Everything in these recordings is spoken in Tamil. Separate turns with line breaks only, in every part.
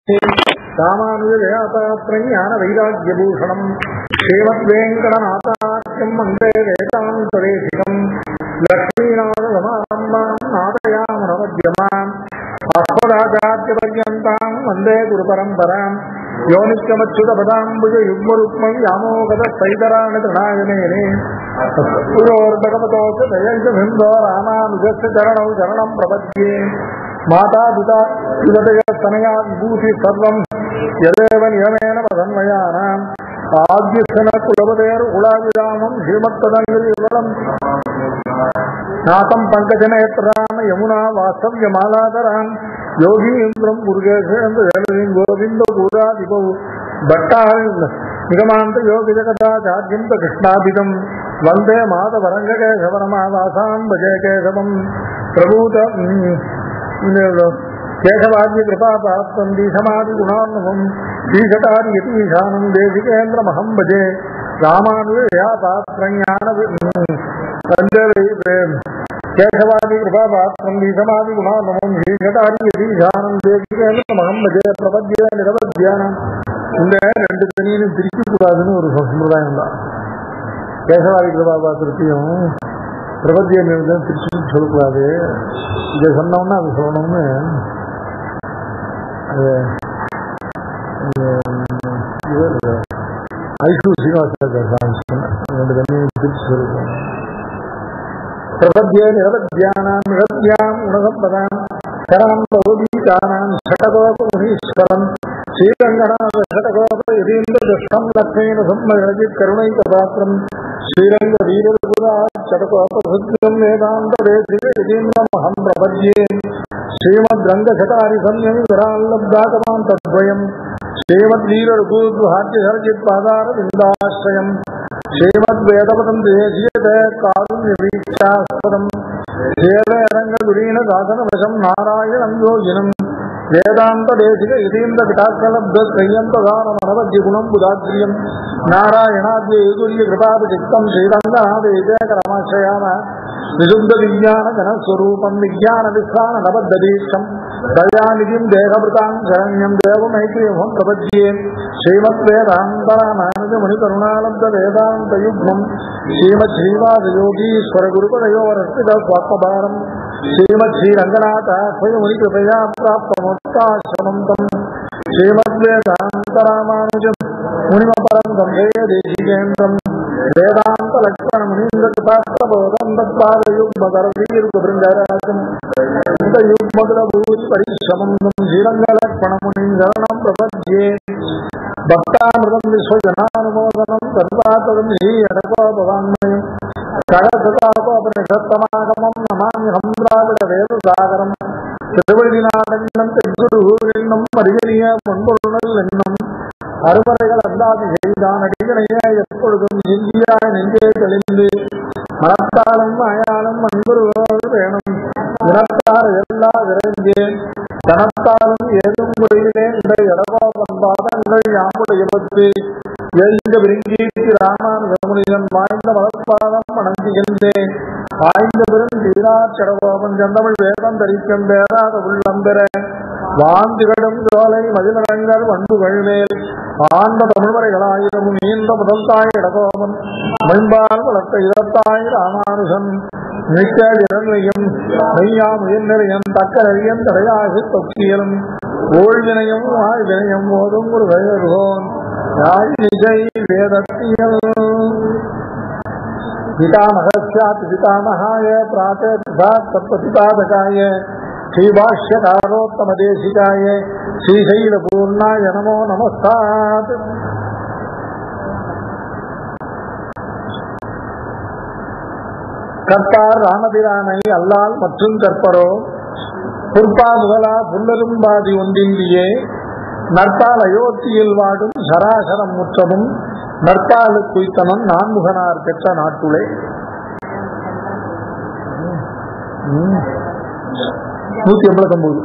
ராமானுஜதயாபாத்திரம் ஞான வைராக்கியபூஷணம் ஸ்ரீமத்வேங்கடநாதாக்கியம் வந்தே வேதாந்ததேசிகம் லக்ஷ்மீநாதசமாரம்பாம் நாதயாமனமத்யமாம் அஸ்மதாச்சாரியபர்யந்தாம் வந்தே குருபரம்பராம் யோனிக்கமச்சுதபதாம்புஜ யுக்மருக்மம் யாமோகத சைதராணி திருநாயனேனே புரோர்பகவதோச்ச தயஞ்சபிந்தோ ராமானுஜஸ்ய சரணௌ சரணம் பிரபத்யே மாதா பிதா யுவதய தனயா விபூதி சர்வம் எதேவ நியமேன மதன்மயானாம் ஆத்யசன குலபதேர் உலாவிராமம் ஸ்ரீமத்ததங்கிரிவலம் நாசம் பங்கஜநேத்ராம யமுனா வாசவ்ய மாலாதராம் யோகீந்திரம் முருகேசேந்திர ஜலதிம் கோவிந்த பூராதிபௌ பட்டாள் நிகமாந்த யோகி ஜகதாச்சார்யம் கிருஷ்ணாபிதம் வந்தே மாதவரங்ககேசவரமாவாசாம் பஜே கேசவம் பிரபூத கேசவாद्य कृपा प्राप्तं दीशमादि गुणान्नवम् ईशतादि यतीशानं देशिकेन्द्रमहं भजे रामानुजया पात्रज्ञान केशवादि कृपा पात्रं दीशमादि गुणान्नवम् ईशतादि यतीशानं देशिकेन्द्रमहं भजे பிரபத்திய நிரவத்தியானம் இந்த ரெண்டு தனியும் பிரிக்க கூடாதுன்னு ஒரு சம்பிரதாயம் தான் கேசவாதி கிருபா பாத்திரத்தையும் பிரபத்திய நிறுத்தம் பிரிச்சு சொல்லக்கூடாது இதை சொன்னோம்னா அது சொல்லணும்னு அது இவர் ஐசு சீனிவாசாச்சாரிய சொன்னேன் ரெண்டு தண்ணியும் பிரிச்சு சொல்லுவோம் பிரபத்திய நிரவத்தியானாம் நிரத்தியாம் உணகப்பதாம் சரணம் பகவதீதானாம் ஷடகோபமுனீஸ்வரம் ஸ்ரீரங்கநாத ஷடகோப யதீந்திர துஷ்டம் லக்ஷ்மீன சம்மரஜித் கருணைக பாத்திரம் ஸ்ரீரங்க வீரபுரா ஷடகோபசுத்திரம் வேதாந்த தேசிக யதீந்திரமஹம் பிரபத்யே ஸ்ரீமத் ரங்கசகாரி சம்யம் விரால்லப்தாகமாம் தத்வயம் ஸ்ரீமத் வீரகுத்வாத்திய சரஜித் பாதார விந்தாசிரயம் ஸ்ரீமத் வேதபதம் தேசியத காருண்ய வீக்ஷாஸ்பதம் சேவேரங்க குரீன தாசனவசம் நாராயணம் யோகினம் வேதாந்த தேசிக இதீந்த விடாக்கலப்த கையந்ததான மனவத்திய குணம் புதாத்ரியம் நாராயணாத்ய ஏதுரிய கிருபாபிஷிக்தம் ஸ்ரீரங்கநாத விஜயகரமாசிரயாம விசுத்த விஞ்ஞான ஜனஸ்வரூபம் விஞ்ஞான விஸ்வான நபத்ததீஷம் தயாநிதிம் தேகபிருதாம் சரண்யம் தேவமைத்ரியமம் பிரபத்யே ஸ்ரீமத் வேதாந்தராமானுஜ முனிகருணாலப்த வேதாந்த யுக்மம் ஸ்ரீமத் ஸ்ரீவாச யோகீஸ்வர குருபதயோரஸ்தித ஸ்வாத்மபாரம் ஸ்ரீமத் ஸ்ரீரங்கநாத ஸ்வயமுனி கிருபயா பிராப்தமோத்தாசிரமம் தம் ஸ்ரீமத் வேதாந்தராமானுஜம் முனிமபரம் கம்பேய தேசிகேந்திரம் வேதாந்த லக்ஷ்மண முனீந்திர கிருபாஸ்தபோதம் தத்பாதயுக்மகரவீர்க பிருங்கராஜம் இந்த யுக்மகுல பூரி பரிசிரமம் ஸ்ரீரங்க லக்ஷ்மண முனீந்திரணம் பிரபத்யே பக்தாமிருதம் விஸ்வஜனானுமோதனம் சர்வாத்ததம் ஸ்ரீ அடகோபவான்மயம் கழசதாபோபனிஷத்தமாகமம் நமாமியம் திராவிட வேதசாகரம் திருவழிநாடென்னும் தெற்குருகூரென்னும் அரியலிய முன்பொருள் என்னும் அறுவரைகள் அந்தாதி செய்தான் அடிகளைய எப்பொழுதும் இந்தியாய் நெஞ்சே தெளிந்து மனத்தாலும் அயாலும் அன்புருவோடு வேணும் இனத்தார் எல்லா விரைந்தேன் தனத்தாலும் ஏதும் குறையிலே இந்த இடகோபன் பாதங்கள் யாமுடைய பத்து எழுந்த விருங்கீட்டு ராமானுஜமுனிதன் வாய்ந்த மலர்பாதம் வணங்குகின்றேன் வாய்ந்த பெரும் தீரா சடகோபன் செந்தமிழ் வேதம் தரிக்கும் பேராத உள்ளம் பெற வாந்துகளும் ஜோலை மதிலரங்கள் வண்டுகள் மேல் ஆண்ட தமிழ்வரைகளாயிரமும் நீண்ட முதல் தாய் இடகோபன் மென்பால் வளர்த்த இதத்தாய் ராமானுஜன் மிக்க இரண்மையும் மெய்யா முயன்நிலையம் தக்க நெறியம் தடையாகி தொக்கியலும் ஓழ்வினையும் வாழ்வினையும் ஓதும் ஒரு வேறுகோன் யாய் நிஜை வேதத்தியல் पितामहस्यात् पितामहाय प्राते तत्प्रतिपादकाय श्रीभाष्यकारोत्तमदेशिकाय श्रीशैलपूर्णाय नमो नमस्तात् கர்த்தார் ராமபிரானை அல்லால் மற்றும் கற்பரோ புற்பா முதலா புல்லரும்பாதி ஒன்றின்றியே நற்பால் அயோத்தியில் வாடும் சராசரம் முற்றமும் நற்பாலு குய்த்தனம் நான்முகனார் பெற்ற நாட்டுளே நூத்தி எண்பத்தி ஒன்பது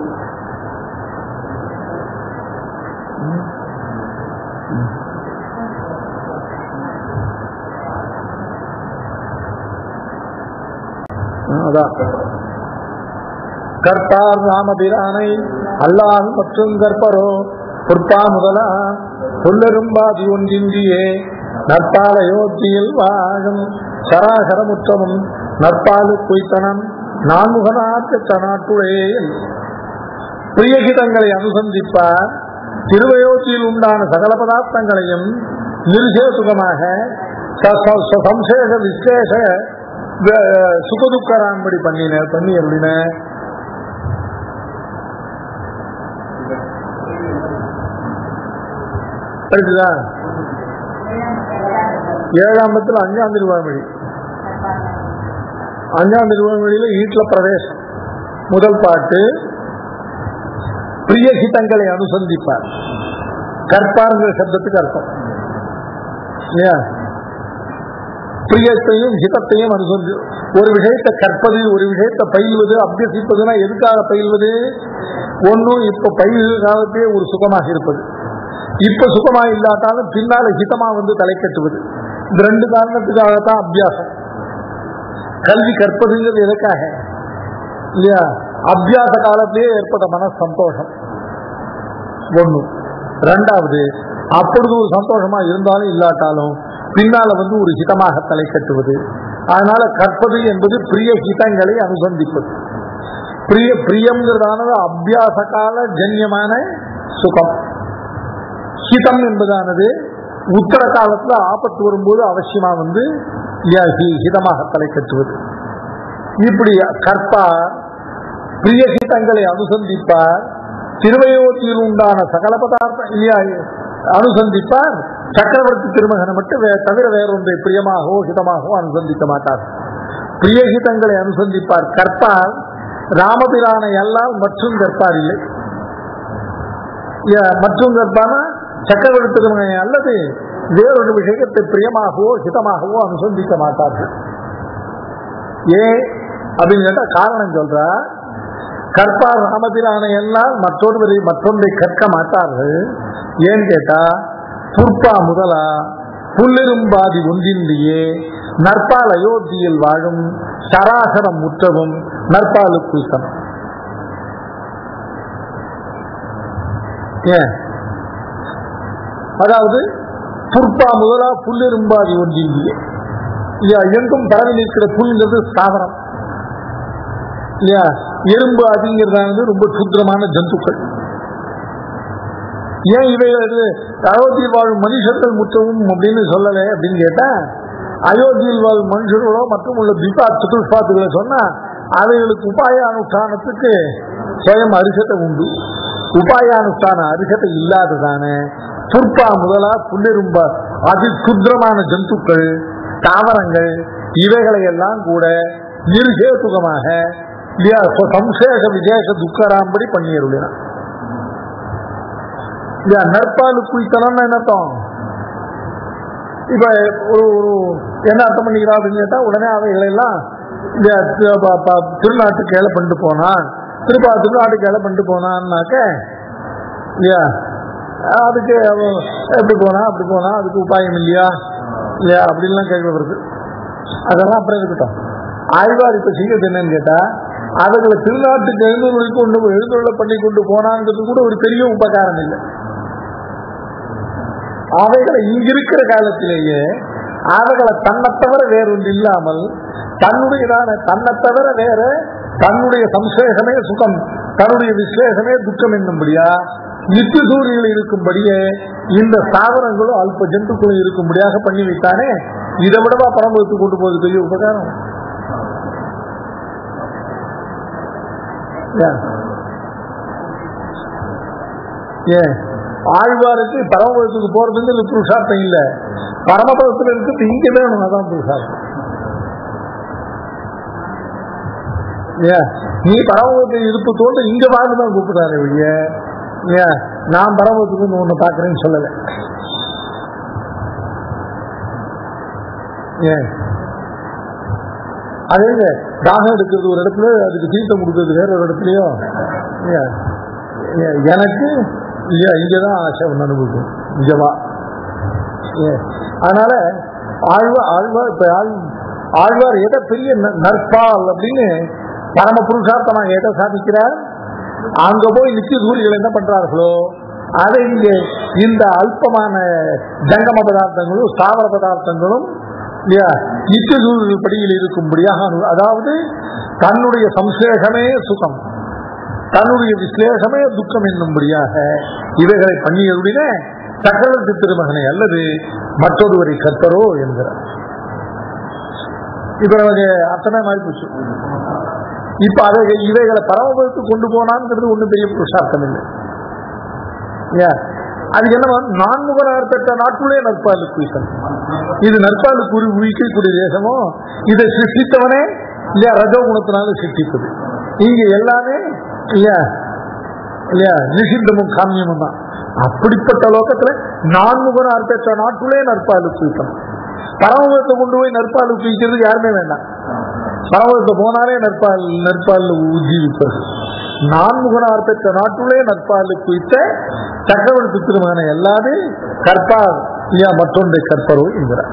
அதான் கர்த்தார் ராமபிரானை அல்லாஹ் மற்றும் கற்பரோ பொற்பா முதலா சொல்லெரும்பாதி ஒன்றின்றியே நற்பால யோத்தியில் வாழும் சராசரமுற்றமும் நற்பாலு குய்த்தனம் நான்முகனாற்ற தனாட்டுளே பிரியகிதங்களை அனுசந்திப்பார் திருவயோத்தியில் உண்டான சகல பதார்த்தங்களையும் நிருசேசுகமாக ச- ச- ச- சம்சேஷ விசேஷ வ- சுகதுக்கரான்படி பண்ணின பண்ணி அருளின புரியுதா ஏழாம் பத்தில் அஞ்சாம் திருவாமொழி அஞ்சாம் திருவாமொழியில ஈட்ல பிரவேசம் முதல் பாட்டு பிரியஹிதங்களை அனுசந்திப்பார் கற்பாருங்கிற சப்தத்துக்கு அர்த்தம் இல்லையா பிரியத்தையும் ஹிதத்தையும் அனுசந்தி ஒரு விஷயத்தை கற்பது ஒரு விஷயத்தை பயில்வது அபியசிப்பதுன்னா எதுக்காக பயில்வது ஒன்றும் இப்ப பயில்கிற காலத்தே ஒரு சுகமாக இருப்பது இப்ப சுகமா இல்லாட்டாலும் பின்னால ஹிதமா வந்து தலை கட்டுவது இந்த ரெண்டு காரணத்துக்காகத்தான் அபியாசம் கல்வி கற்பதுங்கிறது எதுக்காக இல்லையா அபியாச காலத்திலேயே ஏற்பட்ட மன சந்தோஷம் ஒண்ணு ரெண்டாவது அப்பொழுது ஒரு சந்தோஷமா இருந்தாலும் இல்லாட்டாலும் பின்னால வந்து ஒரு ஹிதமாக தலை கட்டுவது அதனால கற்பது என்பது பிரிய ஹிதங்களை அனுசந்திப்பது பிரிய பிரியம்ங்கிறதானது அபியாச கால ஜன்யமான சுகம் ஹிதம் என்பதானது உத்தர காலத்துல ஆபத்து வரும்போது அவசியமா வந்து யா- ஹி- ஹிதமாக தலை கட்டுவது இப்படி கற்பார் பிரியஹிதங்களை அனுசந்திப்பார் திருவயோத்தியில் உண்டான சகல பதார்த்தம் இல்லையா அனுசந்திப்பார் சக்கரவர்த்தி திருமகனை மட்டும் வே- தவிர வேறொன்றை பிரியமாகவோ ஹிதமாகவோ அனுசந்திக்க மாட்டார் பிரியஹிதங்களை அனுசந்திப்பார் கற்பார் ராமபிரானை அல்லால் மற்றும் கற்பார் இல்லை யா- மற்றும் கற்பான சக்கரவர்த்தி திருமகனை அல்லது வேறொரு விஷயத்தை பிரியமாகவோ ஹிதமாகவோ அனுசந்திக்க மாட்டார்கள் ஏன் அப்படின்னு கேட்டா காரணம் சொல்ற கற்பார் ராமபிரானை எல்லாம் மற்றொருவரை மற்றொன்றை கற்க மாட்டார்கள் ஏன்னு கேட்டா புற்பா முதலா புல்லிரும்பாதி ஒன்றின்றியே நற்பால் அயோத்தியில் வாழும் சராசரம் முற்றவும் நற்பாலு கூசனம் ஏன் அதாவது புற்பா முதலா புல்லிரும்பாதி ஒன்றின்றியே இல்லையா எங்கும் பரவி நிற்கிற புல்ங்கிறது ஸ்தாவரம் இல்லையா எறும்பு அதிங்கிறதானது ரொம்ப சுத்திரமான ஜந்துக்கள் ஏன் இவைகள் அயோத்தியில் வாழும் மனுஷர்கள் முற்றவும் அப்படின்னு சொல்லலை அப்படின்னு கேட்டா அயோத்தியில் வாழும் மனுஷர்களோ மற்றும் உள்ள பிபா சதுஷ்பாத்துகளை சொன்னா அவைகளுக்கு உபாய அனுஷ்டானத்துக்கு சுயம் அரிசத்தை உண்டு உபாய அனுஷ்டான அரிசத்தை இல்லாததானே புற்பா முதலா புல்லிரும்பா அதி குத்திரமான ஜந்துக்கள் தாவரங்கள் இவைகளை எல்லாம் கூட நிர்ஹேதுகமாக இல்லையா ச- சம்சேஷ விசேஷ துக்கராம்படி பண்ணியருளினான் இல்லையா நற்பாலு குய்த்தனம்னு என்ன அர்த்தம் இப்ப ஒரு ஒரு என்ன அர்த்தம் பண்ணிக்கிறா அப்படின்னு கேட்டா உடனே அவைகளை எல்லாம் இந்த தி- ப- ப- திருநாட்டுக்கு ஏழை பண்ணிட்டு போனான் திருப்பா திருநாட்டுக்கு ஏழை பண்ணிட்டு போனான்னாக்க இல்லையா அதுக்கு அவன் எப்படி போனா அப்படி போனா அதுக்கு உபாயம் இல்லையா இல்லையா அப்படின்லாம் கேட்க வருது அதெல்லாம் அப்புறம் இருக்கட்டும் ஆய்வார் இப்ப செய்யறது என்னன்னு கேட்டா அவர்களை திருநாட்டுக்கு எழுந்தொழி கொண்டு போய் எழுந்தொழ பண்ணி கொண்டு போனாங்கிறது கூட ஒரு பெரிய உபகாரம் இல்லை அவைகளை இங்கிருக்கிற காலத்திலேயே அவைகளை தன்னை தவிர வேறொன்று இல்லாமல் தன்னுடையதான தன்னை தவிர வேற தன்னுடைய சம்சேஷமே சுகம் தன்னுடைய விசேஷமே துக்கம் என்னும்படியா நித்திய சூரியர்கள் இருக்கும்படியே இந்த ஸ்தாவரங்களும் அல்ப ஜந்துக்களும் இருக்கும்படியாக பண்ணி வைத்தானே இதை விடவா பரம்பரத்து கொண்டு போவது பெரிய உபகாரம் ஏன்? ஏன் ஆழ்வாருக்கு பரமபதத்துக்கு போறதுங்கிறது புருஷார்த்தம் இல்ல பரமபதத்துல இருக்கிறது இங்க வேணும் அதான் புருஷார்த்தம் ஏன் நீ பரமபதத்தை இருப்பு தோண்டு இங்க வாழ்ந்துதான் கூப்பிடுறாரு ஒழிய ஏன் நான் பரமபதத்துக்கு ஒண்ணு பாக்குறேன்னு சொல்லல ஏன் அதே தாகம் எடுக்கிறது ஒரு இடத்துல அதுக்கு தீர்த்தம் கொடுக்கறது வேற ஒரு இடத்துலயோ ஏன்? ஏன் எனக்கு இல்லையா இங்கதான் ஆசை ஒன்று அனுபவிக்கும் இங்கவா ஏன்? அதனால ஆழ்வார் ஆழ்வார் இப்ப ஆழ் ஆழ்வார் எதை பெரிய ந- நற்பால் அப்படின்னு பரம புருஷார்த்தமா எதை சாதிக்கிறார் அங்க போய் நித்திய சூரியர்கள் என்ன பண்றார்களோ அதை இங்கே இந்த அல்பமான ஜங்கம பதார்த்தங்களும் ஸ்தாவர பதார்த்தங்களும் இல்லையா நித்திய படியில் இருக்கும்படியாக அனு- அதாவது தன்னுடைய சம்சேஷமே சுகம் தன்னுடைய விசேஷமே துக்கம் என்னும்படியாக இவைகளை பண்ணியதுடைய சகலத்து திருமகனை அல்லது மற்றொருவரை கற்பரோ என்கிறார் இப்ப நமக்கு அத்தனை மாதிரி போச்சு இப்ப அதை இவைகளை பரமபதத்துக்கு கொண்டு போனாங்கிறது ஒண்ணும் பெரிய புருஷார்த்தம் இல்லை இல்லையா? அதுக்கு என்ன நான்முகனார் பெற்ற நாட்டுள்ளே நற்பாலு குயிசன் இது நற்பாலு குறி உயிக்கக்கூடிய தேசமோ இதை சிருஷ்டித்தவனே இல்லையா ரஜோகுணத்தினால சிருஷ்டித்தது இங்க எல்லாமே இல்லையா இல்லையா நிஷித்தமும் காமியமும் தான் அப்படிப்பட்ட லோகத்துல நான்முகனார் பெற்ற நாட்டுள்ளே நற்பாலு குயிசன் பரமபதத்தை கொண்டு போய் நற்பால் குயிக்கிறது யாருமே வேண்டாம் பரமபதத்தை போனாலே நற்பால் நற்பால் உஜ்ஜீவிப்பது நான்முகனார் பெற்ற நாட்டுள்ளே நற்பால் குயித்த சக்கரவர்த்தி திருமகனை எல்லாமே கற்பார் இல்லையா மற்றொன்றை கற்பரோ என்கிறார்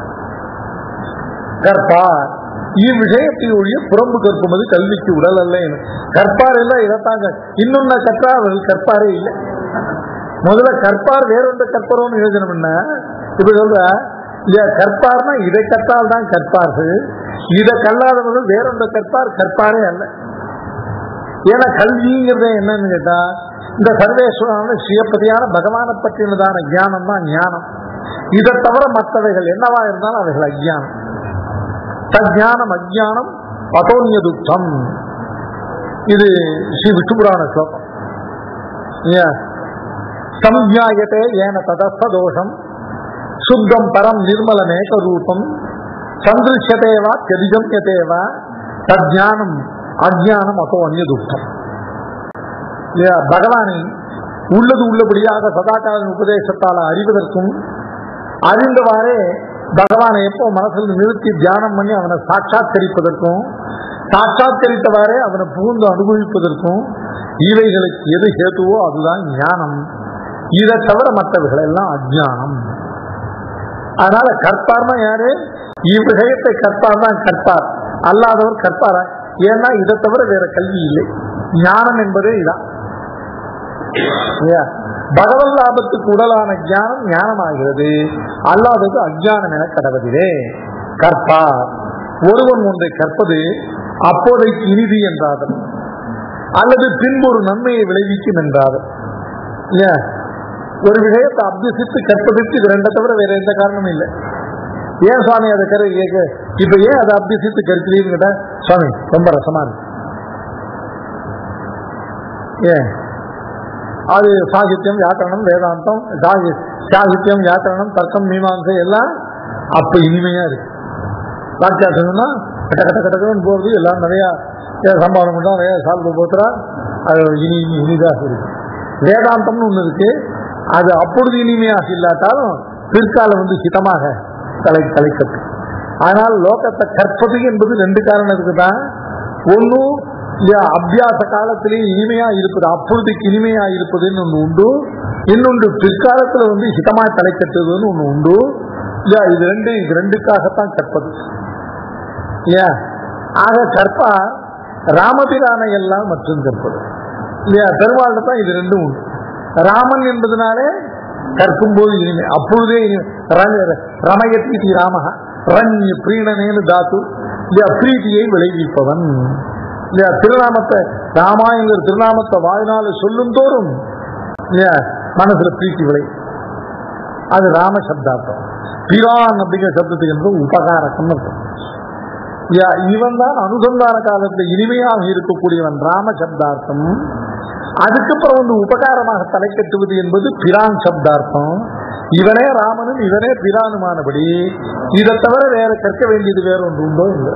கற்பார் இவ்விஷயத்தை ஒழிய புறம்பு கற்புமது கல்விக்கு உடல் அல்ல என. கற்பார் எல்லாம் இதைத்தாங்க இன்னொன்னு கற்றா அவர்கள் கற்பாரே இல்லை முதல்ல கற்பார் வேறொன்று கற்பரோன்னு யோஜனம் என்ன இப்ப சொல்ற இல்லையா கற்பார்னா இதை கற்றால் தான் கற்பார்கள் இதை கல்லாதவர்கள் வேறொன்று கற்பார் கற்பாரே அல்ல ஏன்னா கல்விங்கிறது என்னன்னு கேட்டா இந்த சர்வேஸ்வரனான சுயப்பதியான பகவானை பற்றினதான ஞானம் தான் ஞானம் இதை தவிர மற்றவைகள் என்னவா இருந்தாலும் அவைகள் அஜ்ஞானம் தஜானம் அஜ்ஞானம் பதோன்ய துக்கம் இது ஸ்ரீ விஷ்ணுபுராண ஸ்லோகம் இல்லையா? சம்ஜாயத்தே ஏன ததஸ்த தோஷம் சுத்தம் பரம் நிர்மலமேக ரூபம் சந்திருஷ்யதேவா கதிகம்யதேவா தஜானம் அஜ்ஞானம் அப்போ அந்நிய துக்கம் இல்லையா? பகவானை உள்ளது உள்ளபடியாக சதாகாலின் உபதேசத்தால் அறிவதற்கும் அறிந்தவாறே பகவானை எப்போ மனசில் நிறுத்தி தியானம் பண்ணி அவனை சாட்சாத்கரிப்பதற்கும் சாட்சாத்கரித்தவாறே அவனை புகுந்து அனுபவிப்பதற்கும் இவைகளுக்கு எது ஹேத்துவோ அதுதான் ஞானம் இதை தவிர மற்றவைகள் எல்லாம் அஜ்ஞானம் அதனால கற்பார்னா யாரு இவ்விஷயத்தை கற்பார் தான் கற்பார் அல்லாதவர் கற்பாரா ஏன்னா இதை தவிர வேற கல்வி இல்லை ஞானம் என்பதே இதான் இல்லையா? பகவத் லாபத்துக்கு உடலான ஞானம் ஞானமாகிறது அல்லாதது அஜ்ஞானம் என கடவதிலே கற்பார் ஒருவன் ஒன்றை கற்பது அப்போதைக்கு இனிது என்றாதல் அல்லது பின்பு ஒரு நன்மையை விளைவிக்கும் என்றாதல் இல்லையா ஒரு விஷயத்தை அபியசித்து கற்பதற்கு இது ரெண்டை தவிர வேற எந்த காரணமும் இல்லை ஏன் சுவாமி அதை கரு கேட்க இப்ப ஏன் அதை அபியசித்து கருக்கிறீங்கன்னு கேட்டா சுவாமி ரொம்ப ரசமா இருக்கு ஏன் அது சாகித்யம் வியாக்கரணம் வேதாந்தம் சாகி- சாகித்யம் வியாக்கரணம் தர்க்கம் மீமாம்சை எல்லாம் அப்ப இனிமையா இருக்கு வாக்கியாசம்னா கட்ட கட்ட கட்டக்கன்னு போறது எல்லாம் நிறைய ஏ, சம்பாதம் பண்ணா நிறைய சால்வ போத்துறா அது இனி இனி இனிதாக இருக்கு வேதாந்தம்னு ஒண்ணு இருக்கு அது அப்பொழுது இனிமையாக இல்லாட்டாலும் பிற்காலம் வந்து ஹிதமாக தலை தலைக்கட்டு ஆனால் லோகத்தை கற்பது என்பது ரெண்டு காரணத்துக்கு தான் ஒன்னும் இல்லையா அபியாச காலத்திலே இனிமையா இருப்பது அப்பொழுதுக்கு இனிமையா இருப்பதுன்னு ஒண்ணு உண்டு இன்னொன்று பிற்காலத்துல வந்து ஹிதமா தலை கட்டுவதுன்னு ஒண்ணு உண்டு இல்லையா இது ரெண்டு இது ரெண்டுக்காகத்தான் கற்பது இல்லையா ஆக கற்பா ராமபிரானை எல்லாம் மற்றும் கற்பது இல்லையா பெருமாள் தான் இது ரெண்டும் உண்டு ராமன் என்பதனாலே கற்கும் போது இனிமை அப்பொழுதே இனிமை. ர- ரமயத்தி ராமஹா ரண்ய பிரீணனேனு தாத்து இல்லையா பிரீதியை விளைவிப்பவன் இல்லையா திருநாமத்தை ராமாயங்கிற திருநாமத்தை வாழ்நாள் சொல்லும் தோறும் இல்லையா மனசுல பிரீத்தி விளை அது ராம சப்தார்த்தம் பிரான் அப்படிங்கிற சப்தத்துக்கு என்று உபகாரக்கம் இருக்கும் யா, இவன் தான் அனுசந்தான காலத்துல இனிமையாக இருக்கக்கூடியவன் ராம சப்தார்த்தம் அதுக்கப்புறம் வந்து உபகாரமாக தலை கட்டுவது என்பது பிரான் சப்தார்த்தம் இவனே ராமனும் இவனே பிரானுமானபடி இதை தவிர வேற கற்க வேண்டியது வேற ஒன்று உண்டோ இல்லை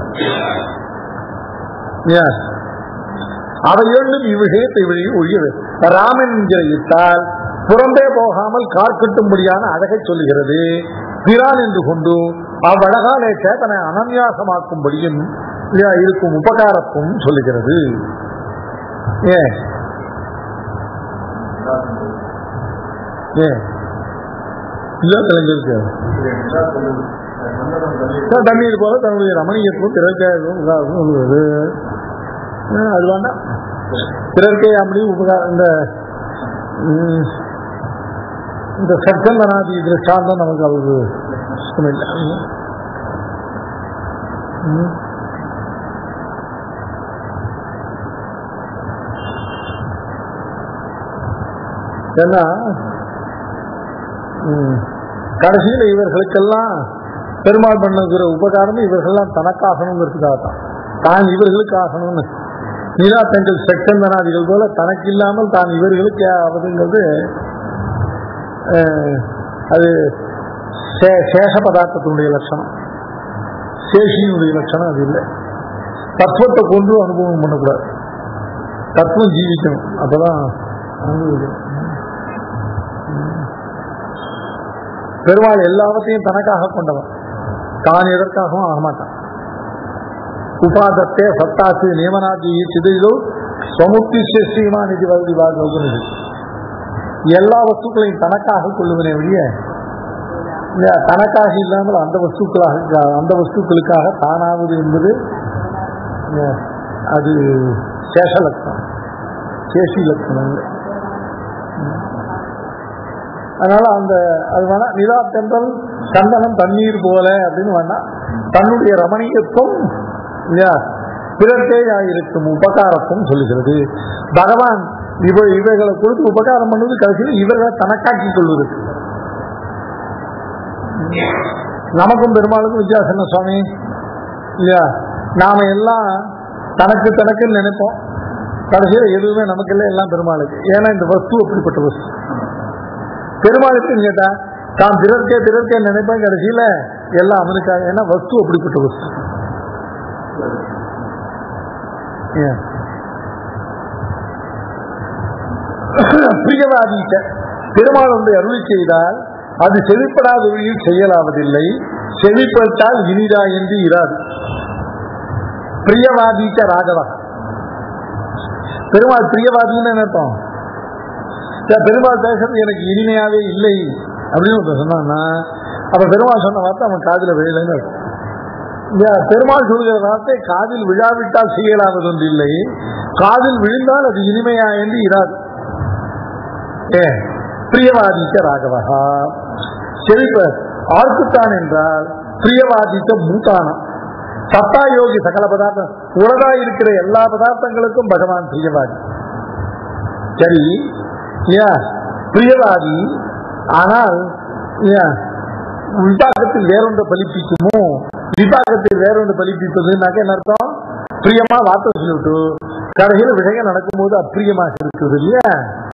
யா. அவை இரண்டும் இவ்விஷயத்தை வழி ஒழியது ராமன் என்கிற இட்டால் புறம்பே போகாமல் கார்கட்டும்படியான அழகை சொல்லுகிறது பிரான் என்று கொண்டு அவ்வழகாலே சேதனை அனன்யாசமாக்கும்படியும் இல்லையா, இருக்கும் உபகாரத்தும் சொல்லுகிறது ஏன் ஏன் இல்ல தெரிஞ்சிருக்கு தண்ணீர் போல தன்னுடைய ரமணீயத்துவம் பிறர்க்காகவும் இதாகவும் சொல்லுவது ஆ, அது வேண்டாம் பிறர்க்கே அப்படி உபகாரம் இந்த ம், இந்த சச்சந்தனாதி திருஷ்டாந்தம் நமக்கு அவருக்கு இஷ்டமில்லை ம். ஏன்னா ம், கடைசியில் இவர்களுக்கெல்லாம் பெருமாள் பண்ணுகிற உபகாரம் இவர்கள்லாம் தனக்காகணுங்கிறதுக்காக தான் தான் இவர்களுக்கு ஆகணும்னு நீலாத்தங்கள் செக்கந்தனாதிகள் போல தனக்கு இல்லாமல் தான் இவர்களுக்கு ஆவதுங்கிறது அஹ், அது சே- சேஷ பதார்த்தத்தினுடைய லட்சணம் சேஷியினுடைய லட்சணம் அது இல்லை தத்துவத்தை கொண்டு அனுபவம் பண்ணக்கூடாது தத்துவம் ஜீவிக்கணும் அப்பதான் அனுபவிக்கணும் பெருமாள் எல்லாவற்றையும் தனக்காக கொண்டவன் தான் எதற்காகவும் ஆக மாட்டான் உபாதத்தே சத்தாசு நியமனாதி சிதைதோ சமுத்தி ஸ்ரீமான் இது வருதி வாங்க எல்லா வஸ்துக்களையும் தனக்காக கொள்ளுவனே ஒழிய இல்ல, தனக்காக இல்லாமல் அந்த வஸ்துக்களாக அந்த வஸ்துக்களுக்காக தானாவது என்பது இல்ல, அது சேஷ லட்சணம் சேஷி லட்சணம் இல்லை. அதனால அந்த அது வேணா நிலா தென்றல் சந்தனம் தண்ணீர் போல அப்படின்னு வேணாம் தன்னுடைய ரமணீயத்துவம் இல்லையா பிறர்த்தேயாயிருக்கும் உபகாரத்துவம் சொல்லுகிறது பகவான் இவ இவைகளை கொடுத்து உபகாரம் பண்ணுவது கடைசியில் இவர்களை தனக்காக்கிக் கொள்வது நமக்கும் பெருமாளுக்கும் வித்தியாசம் என்ன சுவாமி இல்லையா நாம எல்லாம் தனக்கு தனக்குன்னு நினைப்போம் கடைசியில் எதுவுமே நமக்கு இல்லை எல்லாம் பெருமாளுக்கு ஏன்னா இந்த வஸ்து அப்படிப்பட்ட வஸ்து பெருமாளுக்குன்னு கேட்டா தான் பிறர்க்கே பிறர்க்கே நினைப்பேன் கடைசியில எல்லாம் அவனுக்காக ஏன்னா வஸ்து அப்படிப்பட்ட வஸ்து ஏன்? பிரியவாதிக்க பெருமாள் வந்து அருளி செய்தால் அது செவிப்படாத வழியில் செய்யலாவதில்லை செவிப்பட்டால் இனிதா என்று இராது பிரியவாதிக்க ராகவா பெருமாள் பிரியவாதின்னு நினைப்போம் சார், பெருமாள் பேசுறது எனக்கு இனிமையாவே இல்லை அப்படின்னு ஒருத்தன் சொன்னான்னா அப்ப பெருமாள் சொன்ன வார்த்தை அவன் காதுல விழலைன்னு அர்த்தம். இல்லையா? பெருமாள் சொல்கிற வார்த்தை காதில் விழாவிட்டால் செய்யலாவது ஒன்று இல்லை காதில் விழுந்தால் அது இனிமையா என்று இராது ஏ பிரியவாதிக்க ராகவகா செழிப்ப ஆர்க்குத்தான் என்றால் பிரியவாதிக்க மூத்தானம் சத்தா யோகி சகல பதார்த்தம் உலகா இருக்கிற எல்லா பதார்த்தங்களுக்கும் பகவான் பிரியவாதி சரி இல்லையா பிரியவாதி ஆனால் இல்லையா விபாகத்தில் வேறொன்று பலிப்பிக்குமோ விபாகத்தில் வேறொன்று பலிப்பிப்பதுனாக்க என்ன அர்த்தம் பிரியமா வார்த்தை சொல்லிவிட்டு கடைசியில் விஷயம் நடக்கும்போது அப்பிரியமாக இருக்குது இல்லையா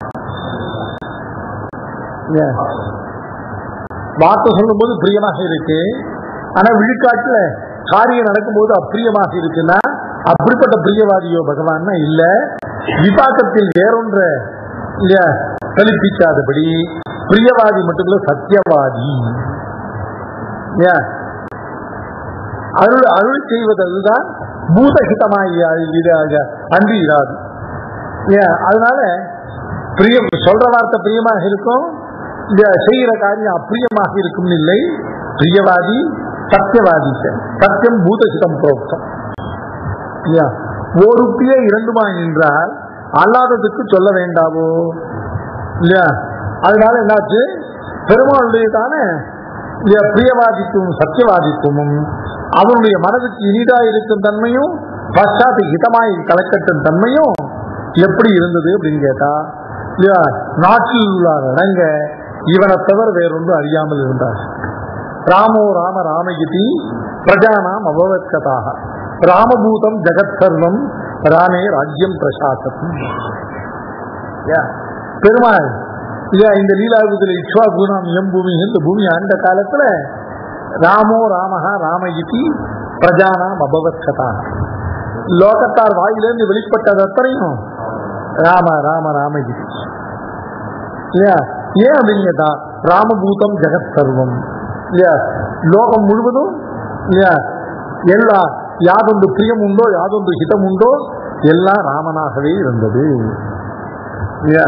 இல்லையா? வார்த்தை சொல்லும்போது பிரியமாக இருக்கு ஆனா விழுக்காட்டுல காரியம் நடக்கும்போது அப்பிரியமாக இருக்குன்னா அப்படிப்பட்ட பிரியவாதியோ பகவான்னா இல்ல விபாக்கத்தில் வேறொன்ற இல்லையா கலிப்பிக்காதபடி பிரியவாதி மட்டும் இல்ல சத்தியவாதி இல்லையா? அருள் அருள் செய்வது அதுதான் பூதஹிதமாய் இது அன்றி இராது இல்லையா? அதனால பிரிய சொல்ற வார்த்தை பிரியமாக இருக்கும் இந்த செய்கிற காரியம் அப்பிரியமாக இருக்கும் இல்லை பிரியவாதி சத்தியவாதி சத்தியம் பூதசிதம் புரோக்தம் இல்லையா? ஓருப்பிய இரண்டுமா என்றால் அல்லாததுக்கு சொல்ல வேண்டாவோ இல்லையா அதனால என்னாச்சு பெருமாளுடைய தானே இல்லையா, பிரியவாதித்துவம் சத்தியவாதித்துவமும் அவனுடைய மனதுக்கு இனிதா இருக்கும் தன்மையும் பஷாத்து ஹிதமாய் கலக்கட்டும் தன்மையும் எப்படி இருந்தது அப்படின்னு கேட்டா இல்லையா நாட்டில் உள்ள அடங்க இவனை தவிர வேறொன்றும் அறியாமல் இருந்தார் ராமோ ராம ராமகிதி பிரஜானாம் அபவத்கதாக ராமபூதம் ஜெகத் சர்வம் ராமே ராஜ்யம் பிரசாசத்தும் யா, பெருமாள் இல்லையா இந்த லீலாபுதில் இக்ஷா பூனாம் எம் பூமி இந்த பூமி அந்த காலத்துல ராமோ ராமஹா ராமகிதி பிரஜானாம் அபவத்கதா லோகத்தார் வாயிலிருந்து வெளிப்பட்டது அத்தனையும் ராம ராம ராமகிரி இல்லையா ஏன் அப்படின்னு கேட்டா ராமபூதம் ஜெகத் சர்வம் இல்லையா லோகம் முழுவதும் இல்லையா எல்லா யாதொன்று பிரியம் உண்டோ யாதொன்று ஹிதம் உண்டோ எல்லாம் ராமனாகவே இருந்தது இல்லையா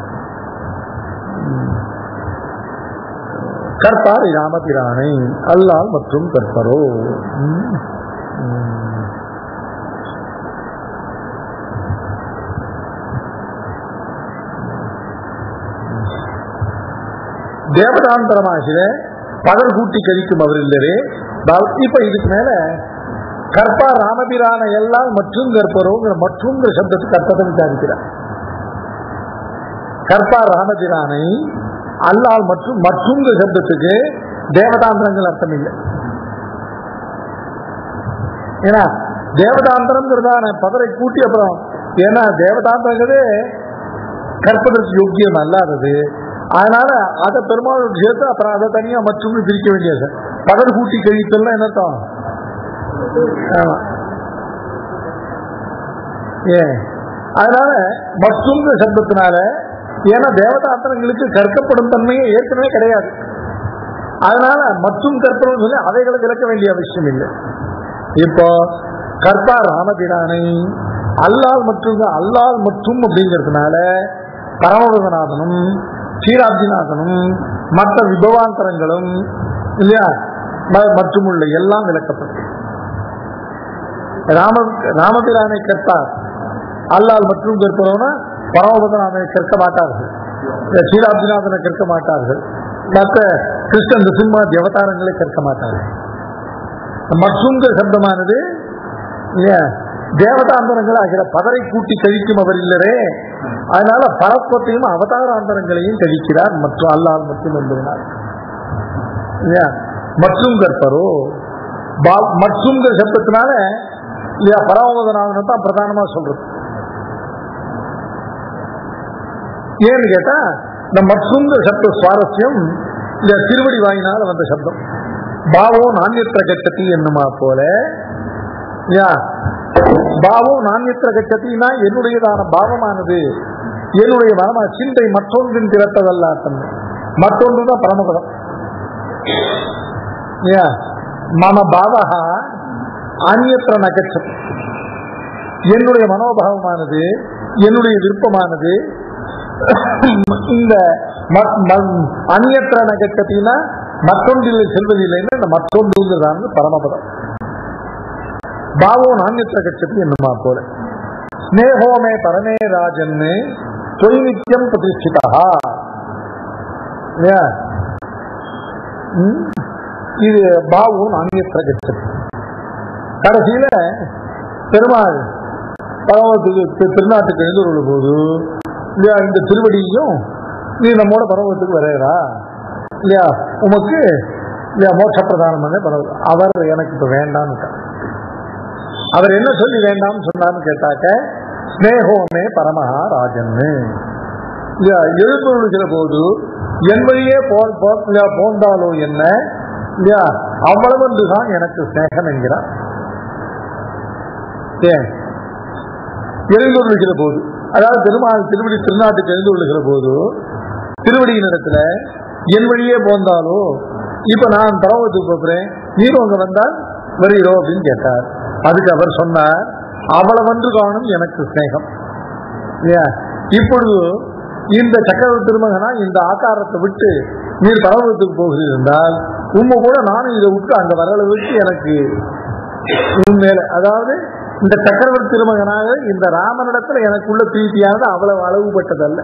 ம். கற்பார் ராமபிரானை அல்லால் மற்றும் கற்பரோ ம். ம். தேவதாந்தரமாகிற பகல் கூட்டி கழிக்கும் அவர் இல்லரே பா- இப்ப இதுக்கு மேல கற்பா ராமபிரான எல்லாம் மற்றும் கற்பரோங்கிற மற்றுங்கிற சப்தத்துக்கு அர்த்தத்தை விசாரிக்கிறார் கற்பா ராமபிரானை அல்லால் மற்றும் மற்றுங்கிற சப்தத்துக்கு தேவதாந்திரங்கள் அர்த்தம் இல்லை ஏன்னா தேவதாந்திரம்ங்கிறதான பதரை கூட்டி அப்புறம் ஏன்னா தேவதாந்திரங்கிறதே கற்பதற்கு யோக்கியம் அல்லாதது அதனால அதை பெருமாள் சேர்த்து அப்புறம் அதை தனியா மற்றும் பிரிக்க வேண்டியது பகல் கூட்டி கழித்தல்னா என்னத்தான் ஆமா. ஏன் அதனால மற்றுங்கிற சப்தத்தினால ஏன்னா தேவதாந்திரங்களுக்கு கற்கப்படும் தன்மையே ஏற்கனவே கிடையாது அதனால மற்றும் கற்பனை சொல்லி அவைகளை விளக்க வேண்டிய அவசியம் இல்லை இப்போ கற்பா ராமபிரானை அல்லால் மற்றும் அல்லால் மற்றும் அப்படிங்கிறதுனால பரமபதநாதனும் சீராப்திநாதனும் மற்ற விபவாந்தரங்களும் இல்லையா ம- மற்றும் உள்ள எல்லாம் விளக்கப்பட்டது ராம ராமபிரானை கற்பார் அல்லால் மற்றும் கற்பவனா பரமபதநாதனை கற்க மாட்டார்கள் இந்த சீராப்திநாதனை கற்க மாட்டார்கள் மற்ற கிருஷ்ண நிருசிம்மா தேவதாரங்களை கற்க மாட்டார்கள் மற்றுங்கிற சப்தமானது இல்லையா தேவதாந்தரங்கள் ஆகிற பதரை கூட்டி கழிக்கும் அவர் இல்லரே அதனால பரத்வத்தையும் அவதாராந்தரங்களையும் கழிக்கிறார் மற்றும் அல்லால் மட்டும் என்பதனால் இல்லையா மற்றும் கற்பரோ பா- மற்றுங்கிற சப்தத்தினால இல்லையா பரமபதநாதனை தான் பிரதானமா சொல்றது ஏன்னு கேட்டா இந்த மற்றுங்கிற சப்த சுவாரஸ்யம் இந்த திருவடி வாயினால வந்த சப்தம் பாவோ நாண்யத்திர கச்சதி என்னுமா போல யா பாவோ நாண்யத்திர கச்சத்தினா என்னுடையதான பாவமானது என்னுடைய மனமா சிந்தை மற்றொன்றின் திறத்ததல்ல தன்மை மற்றொன்று தான் பரமபதம் யா மம பாவகா அந்நியத்திர நகச்சம் என்னுடைய மனோபாவமானது என்னுடைய விருப்பமானது இந்த ம- ம- அந்நியத்திர நகச்சத்தினா மற்றொன்றில் செல்வதில்லைன்னா இந்த மற்றொன்றுங்கிறதான பரமபதம் பாவோ நாண்யத்திர கட்சத்து என்னுமா போல ஸ்னேகோமே பரமே ராஜன்னு தொய் நித்தியம் பிரதிஷ்டிதா இல்லையா? ம்? இது பாவோ நாண்யத்திர கட்சத்து கடைசியில பெருமாள் பரவத்துக்கு தி- திருநாட்டுக்கு எழுந்துள்ள போது இல்லையா இந்த திருவடியையும் நீ நம்மோட பரவத்துக்கு வரையறா இல்லையா உமக்கு இல்லையா மோட்ச பிரதானம் பண்ண பரவ அவர் எனக்கு இப்ப வேண்டாம்னு அவர் என்ன சொல்லி வேண்டாம்னு சொன்னார்னு கேட்டாக்க ஸ்னேகோமே பரமஹா ராஜன்னு இல்லையா எழுந்துள்ள போது என் வழியே போ போ- இல்லையா போந்தாலோ என்ன இல்லையா அவ்வளவு தான் எனக்கு ஸ்நேகம் என்கிறார் ஏன் எழுந்துள்ளுகிற போது அதாவது பெருமாள் திருவடி திருநாட்டுக்கு எழுந்துள்ளுகிற போது திருவடியின் இடத்துல என் வழியே போந்தாலோ இப்ப நான் பரவத்துக்கு போகிறேன் நீரும் அங்க வந்தால் வருகிறோ அப்படின்னு கேட்டார் அதுக்கு அவர் சொன்னார் அவ்வளவன்று காணும் எனக்கு ஸ்நேகம் இல்லையா இப்பொழுது இந்த சக்கரவர்த்தி திருமகனா இந்த ஆகாரத்தை விட்டு நீர் பரவத்துக்கு போகிறீர் என்றால் உண்மை கூட நானும் இதை விட்டு அங்க வர அளவுக்கு எனக்கு உண்மையில அதாவது இந்த சக்கரவர்த்தி திருமகனாக இந்த ராமனிடத்துல எனக்குள்ள பிரீத்தியானது அவ்வளவு அளவுபட்டதல்ல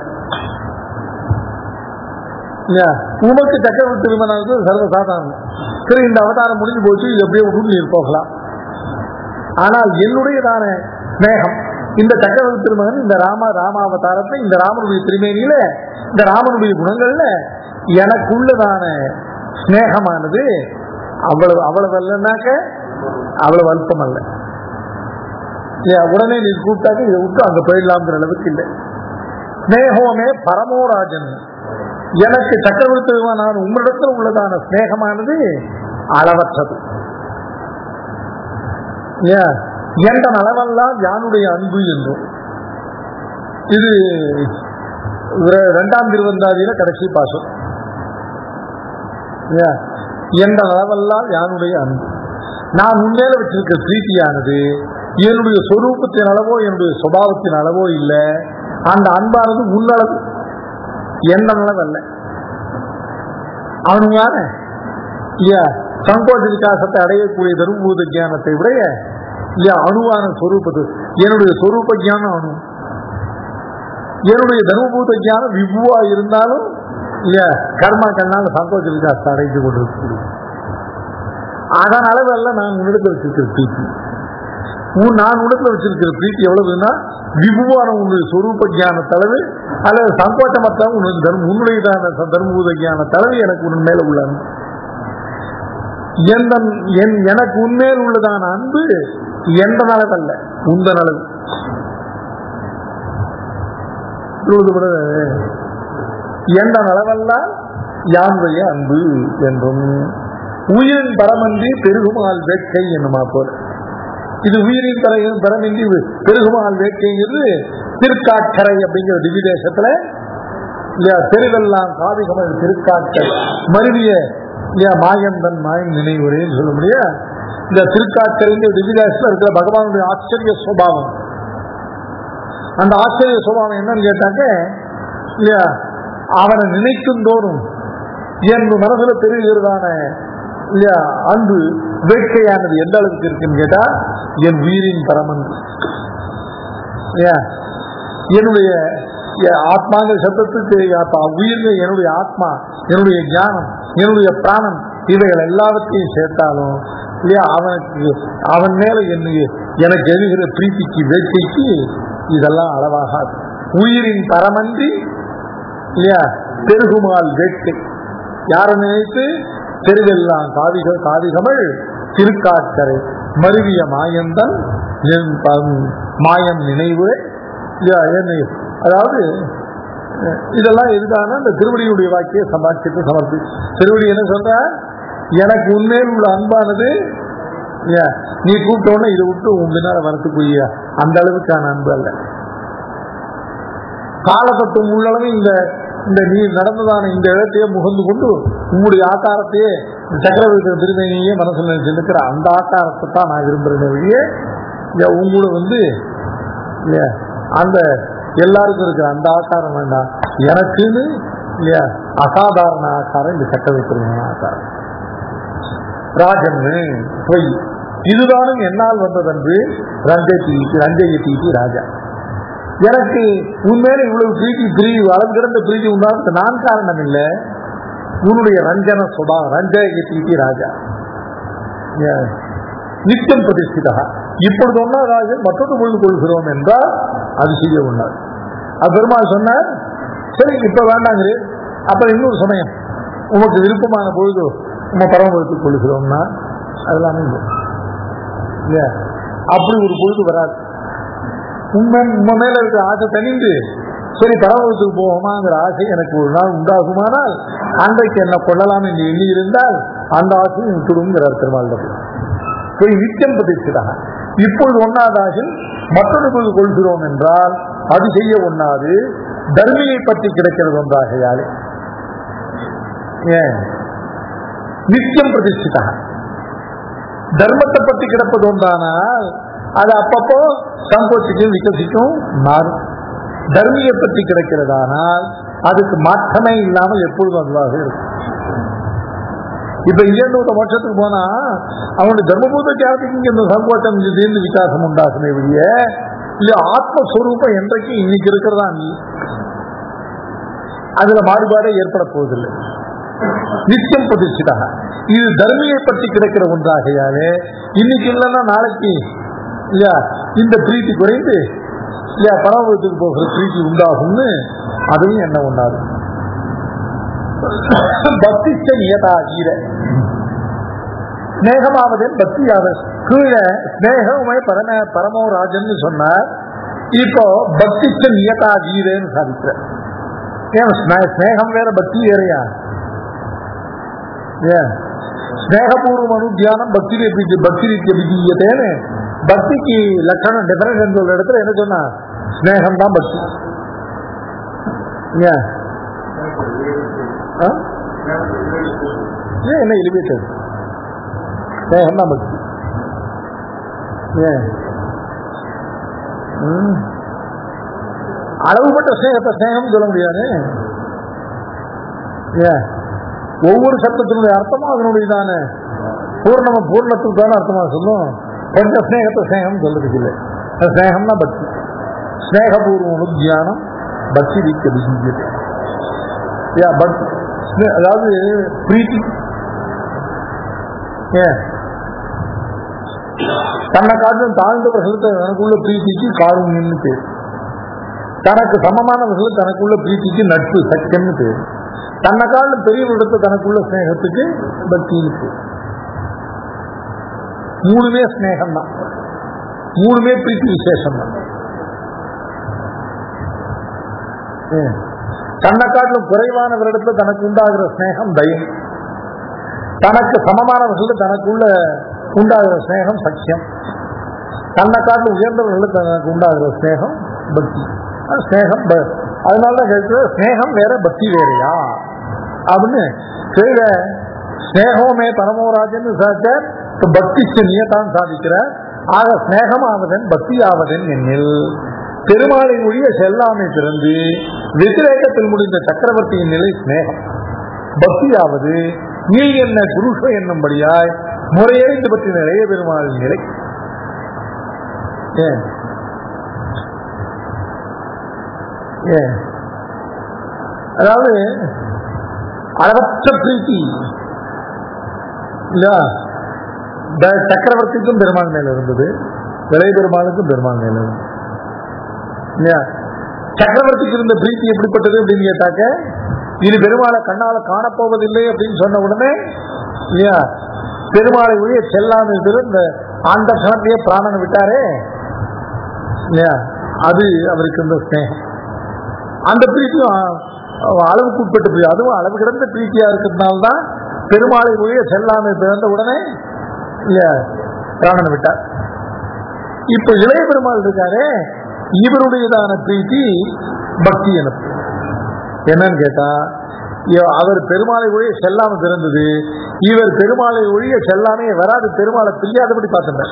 இல்லையா? உமக்கு சக்கரவர்த்தி திருமகனானது சர்வசாதாரணம் சரி இந்த அவதாரம் முடிஞ்சு போச்சு இது எப்படியே விட்டு நீர் போகலாம் ஆனால் என்னுடையதான ஸ்நேகம் இந்த சக்கரவர்த்தி திருமகன் இந்த ராம ராமாவதாரத்தை இந்த ராமனுடைய திருமேனியில இந்த ராமனுடைய குணங்கள்ல எனக்குள்ளதான ஸ்நேகமானது அவ்வளவு அவ்வளவு அல்லனாக்க அவ்வளவு அல்பம் அல்ல இல்லையா உடனே நீ கூப்பிட்டாக்க இதை விட்டு அங்க போயிடலாம்ங்கிற அளவுக்கு இல்லை ஸ்னேகோமே பரமோராஜன் எனக்கு சக்கரவர்த்தி நான் உங்களிடத்தில் உள்ளதான ஸ்நேகமானது அளவற்றது இல்லையா என்ற அளவெல்லாம் யானுடைய அன்பு என்றும் இது இர- இரண்டாம் திருவந்தாதியில கடைசி பாசம் இல்லையா? என்ற அளவெல்லாம் யானுடைய அன்பு நான் உண்மையில வச்சிருக்க பிரீத்தியானது என்னுடைய சொரூபத்தின் அளவோ என்னுடைய சுபாவத்தின் அளவோ இல்லை அந்த அன்பானது உன்னளவு என்ன அளவல்ல அவனுமான இல்லையா சங்கோச்ச விகாசத்தை அடையக்கூடிய தரும்பூத ஞானத்தை விடைய இல்லையா அணுவான சொரூபது என்னுடைய சொரூப ஞானம் அணு என்னுடைய தர்மபூத ஞானம் விபுவா இருந்தாலும் இல்லையா கர்மாக்கள்னால சந்தோஷ விகாசத்தை அடைந்து கொண்டிருக்கக்கூடிய அதன் அளவல்ல நான் உன்னிடத்தில் வச்சிருக்கிற பிரீத்தி உன் நான் உடத்துல வச்சிருக்கிற பிரீத்தி எவ்வளவுன்னா விபுவான உன்னுடைய சொரூப ஞான தலைவு அல்லது சங்கோட்டமற்ற உனக்கு தர்ம உன்னுடையதான ச- தர்மபூத ஞான தலைவு எனக்கு உன் மேல உள்ள அன்பு எந்த என் எனக்கு உன்மேல் உள்ளதான அன்பு எந்த அளவல்ல உந்தன் அளவு இப்பொழுது கூட எந்த அளவல்ல யானுடைய அன்பு என்றும் உயிரின் பரமன்றி பெருகுமால் வேட்கை என்னுமா போல இது உயிரின் பர- பரமின்றி பெருகுமால் வேட்கைங்கிறது திருக்காக்கரை அப்படிங்கிற திவிதேசத்துல இல்லையா தெருவெல்லாம் காவிகமல் திருக்காக்கரை மருவிய இல்லையா மாயந்தன் மாயன் நினைவுரைன்னு சொல்ல முடியா இந்த திருக்காக்கரைங்கிற திவிதேசத்துல இருக்கிற பகவானுடைய ஆச்சரிய சுபாவம் அந்த ஆச்சரிய சுபாவம் என்னன்னு கேட்டாக்க இல்லையா அவனை நினைக்கும் தோறும் என் மனசுல பெருகிறதான இல்லையா அன்பு வேட்கையானது எந்த அளவுக்கு இருக்குன்னு கேட்டா என் உயிரின் பரமன் இல்லையா என்னுடைய எ- ஆத்மாங்கிற சப்தத்துக்கு அப்ப உயிர்கள் என்னுடைய ஆத்மா என்னுடைய ஞானம் என்னுடைய பிராணம் இவைகள் எல்லாவற்றையும் சேர்த்தாலும் இல்லையா அவனுக்கு அவன் மேல என்னுடைய எனக்கு எழுகிற பிரீத்திக்கு வேட்கைக்கு இதெல்லாம் அளவாகாது உயிரின் பரமன்றி இல்லையா பெருகுமால் வேட்கை யாரை நினைத்து தெருவெல்லாம் காவிக காவிகமள் திருக்காக்கரை மருவிய மாயந்தன் என் பம்- மாயம் நினைவு இல்லையா, என்னை அதாவது அஹ், இதெல்லாம் எதுக்கான இந்த திருவடியுடைய வாக்கிய சமாட்சியத்தை சமர்ப்பி திருவடி என்ன சொல்ற எனக்கு உன்மேல் உள்ள அன்பானது இல்லையா, நீ கூப்பிட்டோன்னு இதை விட்டு உன் பின்னால வரத்துக்குரிய அந்த அளவுக்கான அன்பு அல்ல காலதத்துவம் உள்ளளவு இந்த இந்த நீ நடந்ததான இந்த இடத்தையே முகந்து கொண்டு உங்களுடைய ஆக்காரத்தையே சக்கரவர்த்தி திருமேனியே மனசுல நினைச்சிருக்கிற அந்த ஆக்காரத்தை தான் நான் விரும்புறேன் வழியே உங்களோட வந்து இல்லையா அந்த எல்லாருக்கும் இருக்கிற அந்த ஆக்காரம் வேண்டாம் எனக்குன்னு இல்லையா அசாதாரண ஆக்காரம் இந்த சக்கரவர்த்தி ஆக்காரம் ராஜன்னு பொய் இதுதானும் என்னால் வந்ததன்று ரஞ்சை தீட்டி ரஞ்சையை தீட்டி ராஜா எனக்கு உண்மையில இவ்வளவு பிரீத்தி பிரிவு அளந்திருந்த பிரீத்தி உண்டாக நான் காரணம் இல்லை உன்னுடைய ரஞ்சன சுபா ரஞ்சய தீட்டி ராஜா ஏன்? நித்தியம் பிரதிஷ்டிதா இப்பொழுது ஒன்னா ராஜன் மற்றொரு பொழுது கொள்கிறோம் என்றால் அது செய்ய உண்டாது அது பெருமாள் சொன்னார் சரி இப்ப வேண்டாங்கிறே அப்புறம் இன்னொரு சமயம் உமக்கு விருப்பமான பொழுது உங்க பரமபுரத்துக்கு கொள்கிறோம்னா அதெல்லாம் இல்லை இல்லையா அப்படி ஒரு பொழுது வராது உண்மை உண்மை மேல இருக்கிற ஆசை தணிந்து சரி பரமபுரத்துக்கு போவோமாங்கிற ஆசை எனக்கு ஒரு நாள் உண்டாகுமானால் அன்றைக்கு என்ன கொள்ளலாம் என்று எண்ணி இருந்தால் அந்த ஆசையை விட்டுடுங்கிறார் பெருமாள் போய் நித்தியம் பிரதிஷ்டிதாக இப்பொழுது ஒன்னாவது ஆசை மற்றொரு பொழுது கொள்கிறோம் என்றால் அது செய்ய ஒண்ணாது தர்மியை பற்றி கிடைக்கிறது ஒன்றாகையாலே ஏன் நித்தியம் பிரதிஷ்டிதாக தர்மத்தை பற்றி கிடப்பது ஒன்றானால் அது அப்பப்போ சங்கோச்சிக்கும் விகசிக்கும் மாறும் தர்மியை பற்றி கிடைக்கிறதானால் அதுக்கு மாற்றமே இல்லாமல் எப்பொழுதும் அதுவாக இருக்கும் இப்ப இங்கிருந்து ஒரு மோட்சத்துக்கு போனா அவனுடைய தர்மபூத ஜாதிக்கு இங்க இந்த சங்கோட்டம் திடீர்னு விகாசம் உண்டாகுமே வெளிய இல்ல ஆத்மஸ்வரூபம் என்றைக்கு இன்னைக்கு இருக்கிறதா நீ அதுல மாறுபாடே ஏற்பட போவதில்லை நித்தியம் பிரதிஷ்டிதாக இது தர்மியை பற்றி கிடைக்கிற ஒன்றாகையாலே இன்னைக்கு இல்லைன்னா நாளைக்கு இல்லையா இந்த பிரீத்தி குறைந்து இல்லையா பரமபுரத்துக்கு போகிற பிரீத்தி உண்டாகும்னு அதுவும் என்ன ஒண்ணாது பக்திச்ச நியதா ஈர ஸ்நேகமாவது பக்தியாவது கீழே ஸ்நேகமே பரம பரமோ ராஜன் சொன்னார் இப்போ பக்திச்ச நியதா ஈரேன்னு சாதிக்கிற ஏன் ஸ்நே- ஸ்நேகம் வேற பக்தி வேறையா ஏன் ஸ்நேகபூர்வம் அனுத்தியானம் பக்தி பக்தி ரீத்திய விஜயத்தேன்னு பக்திக்கு லட்சணம் டெபரேஷன் சொல்ற இடத்துல என்ன சொன்னா ஸ்நேகம் தான் பக்தி ஏன் ஆ? ஏன் என்ன எலிவேட்டட் ஸ்நேகம் தான் பக்தி ஏன் ம். அளவுபட்ட ஸ்நேகத்தை ஸ்நேகம் சொல்ல முடியாது ஏன் ஒவ்வொரு சத்தத்தினுடைய அர்த்தமும் அதனுடையதான பூர்ணம பூர்ணத்துக்கு தானே அர்த்தமா சொல்லும் கொஞ்சம் ஸ்நேகத்தை ஸ்நேகம் சொல்றதுக்கு இல்லை அது ஸ்நேகம்னா பக்தி ஸ்நேகபூர்வம் தியானம் பக்தி ரீக்க விஜயத்தை யா பட் அதாவது பிரீத்தி ஏன் தன்னை காட்டிலும் தாழ்ந்தவர்களுக்கு தனக்குள்ள பிரீத்திக்கு காருண்யம்னு பேர் தனக்கு சமமானவர்கள் தனக்குள்ள பிரீத்திக்கு நட்பு சக்கியம்னு பேர் தன்னை காட்டிலும் பெரியவரிடத்து தனக்குள்ள ஸ்நேகத்துக்கு பக்தின்னு பேர் மூணுமே ஸ்நேகம் தான் மூணுமே பிரீத்தி விசேஷம் தான் ஏன்? தன்னை காட்டிலும் குறைவானவரிடத்துல தனக்கு உண்டாகிற ஸ்நேகம் தயம் தனக்கு சமமானவர்கள் தனக்குள்ள உண்டாகிற ஸ்நேகம் சக்கியம் தன்னை காட்டிலும் உயர்ந்தவர்களுக்கு தனக்கு உண்டாகிற ஸ்நேகம் பக்தி அது ஸ்நேகம் ப- அதனாலதான் கேட்கிற ஸ்நேகம் வேற பக்தி வேறையா அப்படின்னு செய்த ஸ்நேகமே பரமோராஜன் சாச்சார் இப்ப பக்திக்கு நியத்தான் சாதிக்கிறார் ஆக ஸ்நேகமாவதன் பக்தி ஆவதன் என்னில் பெருமாளின் ஒழிய செல்லாமை பிறந்து வெற்றிரேகத்தில் முடிந்த சக்கரவர்த்தியின் நிலை ஸ்நேகம் பக்தியாவது நீ என்ன புருஷ என்னும்படியாய் முறையறிந்து பற்றி நிறைய பெருமாளின் நிலை ஏன் ஏன் அதாவது அளவற்ற பிரீத்தி இல்ல த- சக்கரவர்த்திக்கும் பெருமாள் மேல இருந்தது விலை பெருமாளுக்கும் பெருமாள் மேல இருந்தது இல்லையா சக்கரவர்த்திக்கு இருந்த பிரீத்தி எப்படிப்பட்டது அப்படின்னு கேட்டாக்க இனி பெருமாளை கண்ணால காணப்போவதில்லை அப்படின்னு சொன்ன உடனே இல்லையா பெருமாளை ஒழிய செல்லாமல் இந்த அந்த கணத்தையே பிராணனை விட்டாரே இல்லையா அது அவருக்கு இருந்த ஸ்நேகம் அந்த பிரீத்தியும் அ- அளவுக்கு உட்பட்ட பிரீத்தி அதுவும் அளவு கிடந்த பிரீத்தியா இருக்கிறதுனால தான் பெருமாளை ஒழிய செல்லாமல் பிறந்த உடனே இல்லையா பிராணனை விட்டார் இப்ப இளைய பெருமாள் இருக்காரே இவருடையதான பிரீத்தி பக்தி எனக்கு என்னன்னு கேட்டா இ- அவர் பெருமாளை ஒழிய செல்லாம பிறந்தது இவர் பெருமாளை ஒழிய செல்லாமே வராது பெருமாளை பிரியாதபடி பார்த்துட்டார்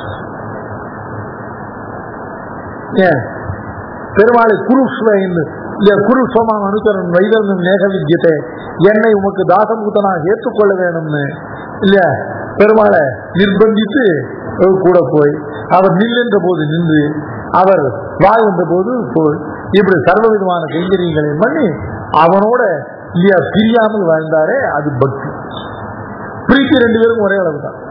ஏன் பெருமாளை குருஷ்வ என்று இல்ல குருஷ்வமாம் அனுச்சரன் வைதர்மம் நேக வித்தியத்தை என்னை உமக்கு தாசபூத்தனாக ஏற்றுக்கொள்ள வேணும்னு இல்ல பெருமாளை நிர்பந்தித்து அவர் கூட போய் அவர் நில்லுன்ற போது நின்று அவர் வாய் என்ற போது போய் இப்படி சர்வ விதமான கைங்கரியங்களை பண்ணி அவனோட இல்லையா பிரியாமல் வாழ்ந்தாரே அது பக்தி பிரீத்தி ரெண்டு பேரும் ஒரே அளவு தான்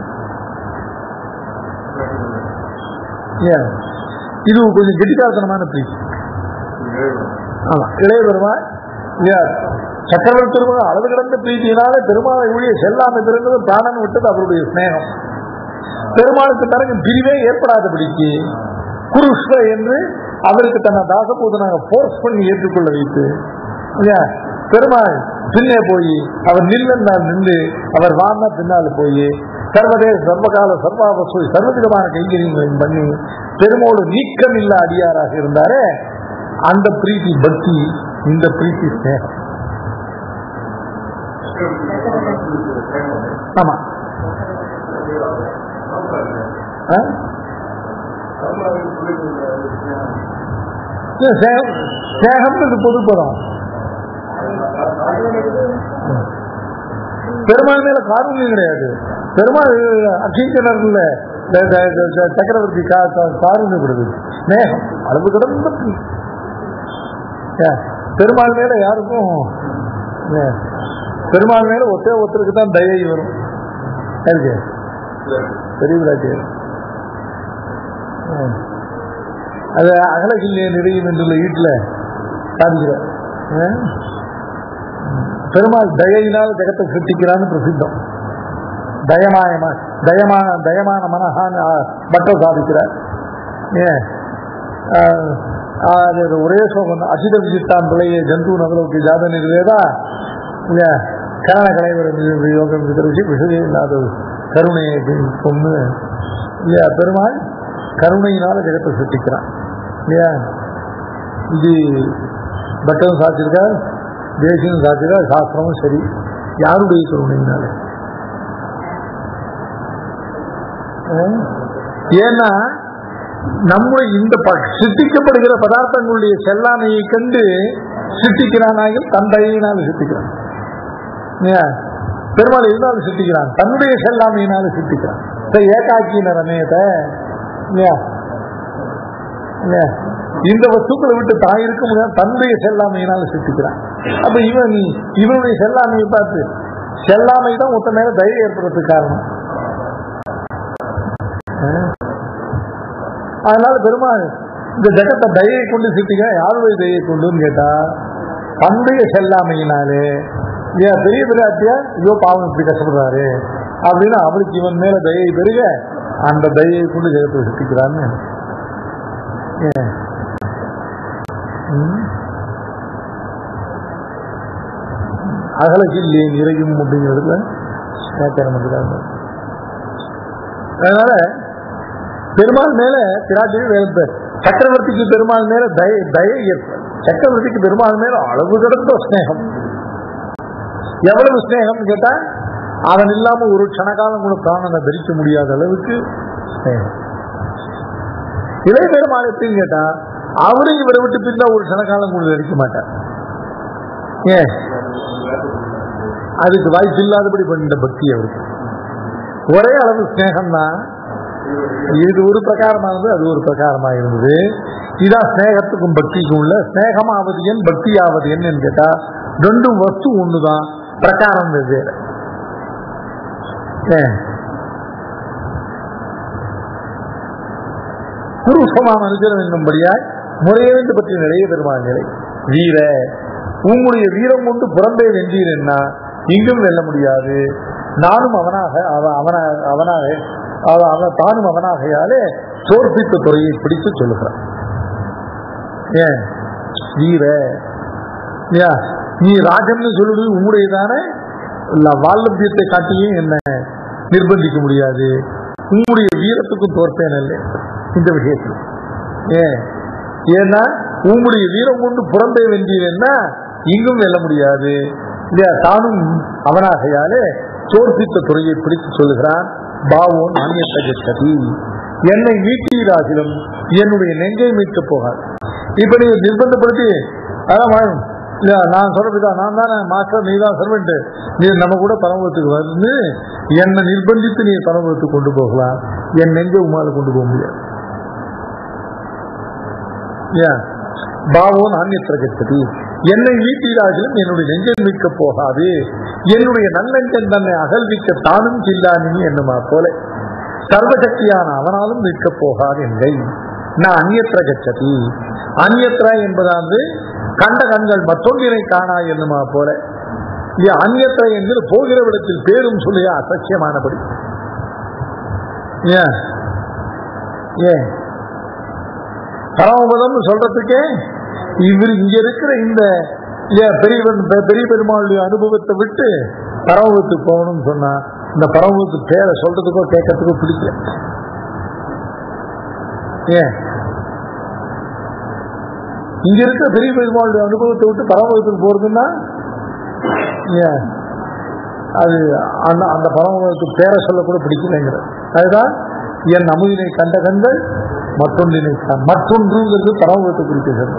ஏன்? இது கொஞ்சம் கெட்டிக்காரத்தனமான பிரீத்தி ஆமா இளைய பெருமாள் இல்லையா சக்கரவர்த்தி பெருமாள் அளவு கிடந்த பிரீத்தியினால பெருமாளை ஊழிய செல்லாம பிறந்தது பிராணன் விட்டது அவருடைய ஸ்நேகம் பெருமாளுக்கு பிறகு பிரிவே ஏற்படாதபடிக்கு குருஷ்வ என்று அவருக்கு தன்னை தாசபூதனாக போர்ஸ் பண்ணி ஏற்றுக்கொள்ள வைத்து இல்லையா பெருமாள் பின்னே போய் அவர் நில்லுன்னா நின்று அவர் வான்னா பின்னால போய் சர்வதேச சர்வகால சர்வாவசு சர்வவிதமான கைங்கரியங்களையும் பண்ணி பெருமோடு நீக்கம் இல்ல அடியாராக இருந்தாரே அந்த பிரீத்தி பக்தி இந்த பிரீத்தி ஸ்நேகம் ஆமா ஆ? இல்ல, சேகம் சேகம்ன்றது பொது பதம் பெருமாள் மேல காரூணியம் கிடையாது பெருமாள் அக்ஷீகரர்ல சக்கரவர்த்தி கா- கா- காரூணியம் கொடுக்குது ஸ்நேகம் அளவு கிடந்த பிரீத்தி. ஏ, பெருமாள் மேல யாருக்கும் ஏ, பெருமாள் மேல ஒத்தே ஒருத்தருக்கு தான் தயை வரும் இருக்கு பெரிய விராட்டியர் ம். அது அகலகில்லைய நிறையும் என்றுள்ள வீட்டில் சாதிக்கிறார் ம். பெருமாள் தயையினால் ஜெகத்தை சிருஷ்டிக்கிறான்னு பிரசித்தம் தயமாயமா தயமான தயமான மனஹான் பட்ட சாதிக்கிறார் ஏன் ஆஹ், ஆஹ், அது ஒரே சோகம் அசித விசிட்டான் பிள்ளைய ஜந்து நகலோக்கு ஜாத நிறுவேதா இல்ல கரண கலைவர் யோகம் விதரிச்சு விஷயம் இல்லாத கருணையை கொண்டு இல்லையா பெருமாள் கருணையினால ஜெகத்தை சிருஷ்டிக்கிறான் இல்லையா இது பட்டதும் சாத்திருக்கார் தேசியம் சாத்திருக்கார் சாஸ்திரமும் சரி யாருடைய கருணையினால அஹ்? ஏன்னா நம்முடைய இந்த ப- சிருஷ்டிக்கப்படுகிற பதார்த்தங்களுடைய செல்லாமையை கண்டு சிருஷ்டிக்கிறானாக தந்தையினால் சிருஷ்டிக்கிறான் இல்லையா? பெருமாள் இருந்தாலும் சிருஷ்டிக்கிறான் தன்னுடைய செல்லாமையினால சிருஷ்டிக்கிறான் இப்ப ஏகாக்கியின ரமேத இல்லையா இல்லையா இந்த வஸ்துக்களை விட்டு தான் இருக்க முடியாது தன்னுடைய செல்லாமையினால சிருஷ்டிக்கிறான் அப்ப இவன் இவனுடைய செல்லாமையை பார்த்து செல்லாமை தான் ஒருத்த மேல தைரியம் ஏற்படுறதுக்கு காரணம் அஹ். அதனால பெருமாள் இந்த ஜகத்தை தயையை கொண்டு சிருஷ்டிக்க யாருடைய தயையை கொண்டுன்னு கேட்டா தன்னுடைய செல்லாமையினாலே ஏன் பெரிய பிராட்டியா ஐயோ பாவம் இப்படி கஷ்டப்படுறாரு அப்படின்னு அவருக்கு இவன் மேல தயை பெருக அந்த தயையை கொண்டு ஜெகத்தை சிருஷ்டிக்கிறான்னு ஏன் ம். அகலகில் ஏன் இறையும் அப்படிங்கிறதுல வியாக்கியானம் பண்றாங்க அதனால பெருமாள் மேல பிராட்டி வேலை சக்கரவர்த்திக்கு பெருமாள் மேல தய தயை ஏற்படும் சக்கரவர்த்திக்கு பெருமாள் மேல அளவு கடந்த ஸ்நேகம் எவ்வளவு ஸ்நேகம் கேட்டா அவன் இல்லாம ஒரு க்ஷணகாலம் கூட பிராணனை தரிக்க முடியாத அளவுக்கு ஸ்நேகம் இளைய பெருமாள் எப்படின்னு கேட்டா அவரும் இவரை விட்டு பின்னா ஒரு க்ஷணகாலம் கூட தரிக்க மாட்டார் ஏன் அதுக்கு வாய்ப்பு இல்லாதபடி பண்ணிட்ட பக்தி அவருக்கு ஒரே அளவு ஸ்நேகம் தான் இது ஒரு பிரகாரமானது அது ஒரு பிரகாரமா இருந்தது இதான் ஸ்நேகத்துக்கும் பக்திக்கும் உள்ள ஸ்நேகமாவது என் பக்தியாவது என்னன்னு கேட்டா ரெண்டும் வஸ்து ஒண்ணுதான் பிரகாரம் வெவ்வேறு ஏன்? புருஷமா மனுஷன் என்னும்படியாய் முறையவேண்டு பற்றிய நிலைய பெருமாள் நிலை வீர உங்களுடைய வீரம் கொண்டு புறம்பே வென்றீர் என்ன இங்கும் வெல்ல முடியாது நானும் அவனாக அவ- அவனா- அவனாக அவ- அவன் தானும் அவனாகையாலே சோர்ப்பித்த துறையை பிடித்து சொல்லுகிறான் ஏன் வீர ஏன், நீ ராஜன்னு சொல்லுது உங்களுடையதான வால்லபியத்தை காட்டியும் என்ன நிர்பந்திக்க முடியாது உங்களுடைய வீரத்துக்கும் தோற்பேன் இல்லை இந்த விஷயத்தில் ஏன் ஏன்னா உங்களுடைய வீரம் கொண்டு புறம்பே வென்றீங்கன்னா இங்கும் வெல்ல முடியாது இல்லையா தானும் அவனாகையாலே சோர்ப்பித்த துறையை பிடித்து சொல்லுகிறான் பாவோன் ஆணியத்தகதி என்னை மீட்டீராகிலும் என்னுடைய நெஞ்சை மீட்க போகாது இப்ப நீ நிர்பந்தப்படுத்தி அதான் வா- இல்ல, நான் சொல்றதுதான் நான் தானே மாஸ்டர் நீ தான் சர்வெண்ட் நீ நம்ம கூட பரமபத்துக்கு வந்து என்னை நிர்பந்தித்து நீ பரமபத்துக்கு கொண்டு போகலாம் என் நெஞ்சை உமால கொண்டு போக முடியாது ஏன் பாவோன் ஆன்யத்திர கச்சதி என்னை வீட்டீராகிலும் என்னுடைய நெஞ்சல் மீட்க போகாது என்னுடைய நல்லெஞ்சன் தன்னை அகல்விக்க தானும் சில்லானி என்னுமா போல சர்வசக்தியான அவனாலும் மீட்க போகாது என்கை நான் அந்நியத்திர கச்சதி அந்நியத்திரா என்பதாவது கண்ட கண்கள் மற்றொன்றினை காணா என்னுமா போல இது அந்நியத்திர என்கிற போகிற விடத்தில் பேரும் சொல்லிய அசக்கியமானபடி ஏன் ஏன் பரமபதம் சொல்றதுக்கே இவர் இங்க இருக்கிற இந்த ஏன் பெரியவன் பெ- பெரிய பெருமாளுடைய அனுபவத்தை விட்டு பரமபத்துக்கு போகணும்னு சொன்னா இந்த பரமபத்து பேரை சொல்றதுக்கோ கேட்கறதுக்கோ பிடிக்கல ஏன் இங்க இருக்கிற பெரிய பெருமாளுடைய அனுபவத்தை விட்டு பரமபதத்துக்கு போறதுன்னா ஏன் அது அந்த அந்த பரமபதத்துக்கு பேரை சொல்லக்கூட பிடிக்கலைங்கிற அதுதான் என் அமுதினை கண்ட கண்கள் மற்றொன்றினை கண்- மற்றொன்றுங்கிறது பரமபதத்தை குறிக்கிறது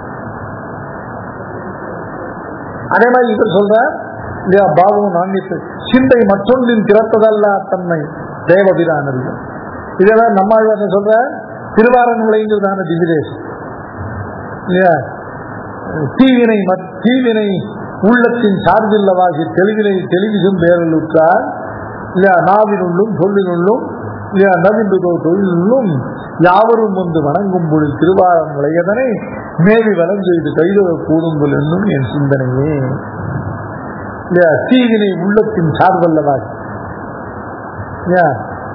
அதே மாதிரி இவர் சொல்ற இல்லையா பாவம் நான்கு சிந்தை மற்றொன்றின் திறப்பதல்ல தன்மை தேவபிரான் அறியும் இதெல்லாம் நம்மாழ்வார் சொல்ற திருவாரன்முளைங்கிறதான திவிதேசம் இல்லையா தீவினை மற்- தீவினை உள்ளத்தின் சார்பில்லவாகி தெளிவினை தெளிவிசும் பேரலுற்றார் இல்லையா நாவினுள்ளும் சொல்லினுள்ளும் இல்லையா நவிந்துதோ தொழிலுள்ளும் யாவரும் வந்து வணங்கும் பொழுது திருவாரம் விளையதனை மேவி வலம் செய்து கைதொழ கூடுங்கள் என்னும் என் சிந்தனையே இல்லையா தீவினை உள்ளத்தின் சார்பல்லவாகி இல்லையா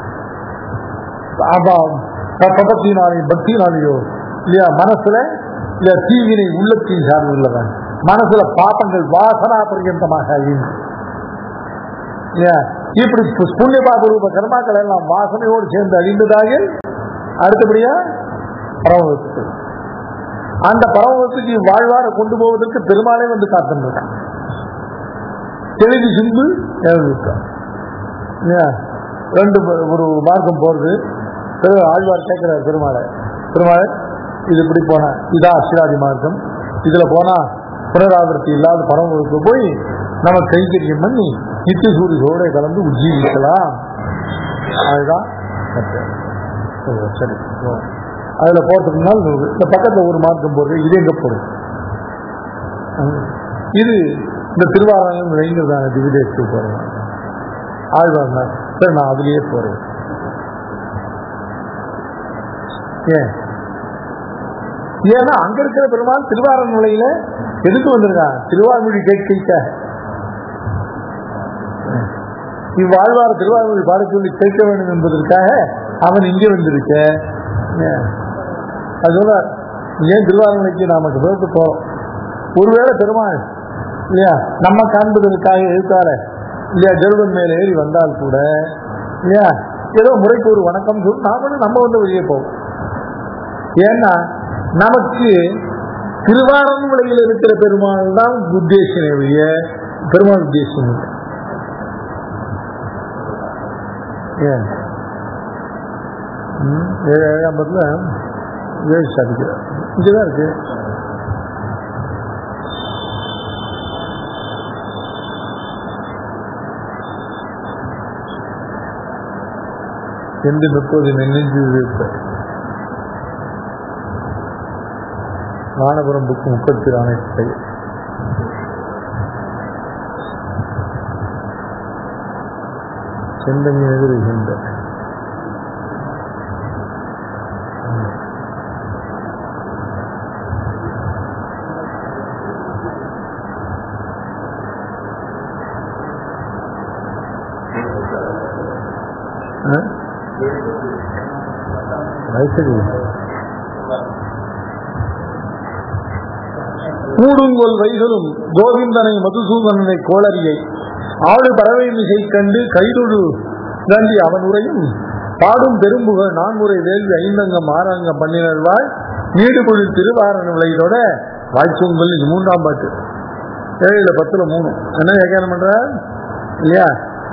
ஆமா ப- பகத்தினாலே பக்தினாலேயோ இல்லையா மனசுல இல்ல தீவினை உள்ளத்தின் சார்ந்துள்ளவன் மனசுல பாப்பங்கள் வாசனா பர்யந்தமாக அழியும் இல்லையா இப்படி பு- புண்ணிய பாப ரூப கர்மாக்கள் எல்லாம் வாசனையோடு சேர்ந்து அழிந்ததாக அடுத்தபடியா பரமத்துக்கு அந்த பரமத்துக்கு வாழ்வார கொண்டு போவதற்கு பெருமாளே வந்து காத்துருக்கான் தெளிவு சிந்து எழுதிருக்கான் இல்லையா ரெண்டு ப- ஒரு மார்க்கம் போறது பிறகு ஆழ்வார் கேட்கிறார் பெருமாளை பெருமாளை இது இப்படி போனா இதா அசிராதி மார்க்கம் இதுல போனா புனராவர்த்தி இல்லாத பரமபுரத்துக்கு போய் நம்ம கைங்கரியம் பண்ணி நித்திய சூரியோட கலந்து உஜ்ஜீவிக்கலாம் அதுதான் சத்தியம். சரி, சரி அதுல போறதுக்கு முன்னால் நூறு இந்த பக்கத்துல ஒரு மார்க்கம் போடுறது இது எங்க போறது இது இந்த திருவாரூரம் விளைங்கிறதான திவிதேசத்துக்கு போறேன் ஆழ்வார்னா சரி நான் அதுலயே போறேன் ஏன் ஏன்னா அங்க இருக்கிற பெருமாள் திருவாரூர் நிலையில எதுக்கு வந்திருக்கான் திருவாரூரி கேட்க இவ்வாழ்வார திருவாரூரை பாட சொல்லி கேட்க வேண்டும் என்பதற்காக அவன் இங்கே வந்திருக்க ஏன்? அது சொல்ல ஏன் திருவாரூரைக்கு நாம பேருக்கு போறோம் ஒருவேளை பெருமாள் இல்லையா நம்ம காண்பதற்காக எழுத்தார இல்லையா கருடன் மேல ஏறி வந்தால் கூட இல்லையா ஏதோ முறைக்கு ஒரு வணக்கம் சொல்லி நாமளும் நம்ம வந்து வெளியே போவோம் ஏன்னா நமக்கு திருவாரூரையில் இருக்கிற பெருமாள் தான் உத்தேசனே ஒழிய பெருமாள் உத்தேசம் இல்லை. ஏன் ம், ஏழு ஏழாம் பத்துல ஏழு சாதிக்கிறார் இங்கதான் இருக்கு என்று முப்பது நினைஞ்சு வானபுரம் புக்கு முப்பத்தி ஆணையத்தை செந்தமி எதிர்கின்ற வயசடி கூடுங்கொல் வைகளும் கோவிந்தனை மதுசூதனனை கோளரியை ஆடு பறவை மிசை கண்டு கைதொழு நன்றி அவன் உரையும் பாடும் பெரும்புகழ் நான்முறை வேள்வி ஐந்தங்கம் ஆறாங்கம் பண்ணினர்வாய் நீடுபொழி திருவாரண விளையோட வாய்ச்சொங்கல் இது மூன்றாம் பாட்டு ஏழுல பத்துல மூணு என்ன வியாக்கியானம் பண்ற இல்லையா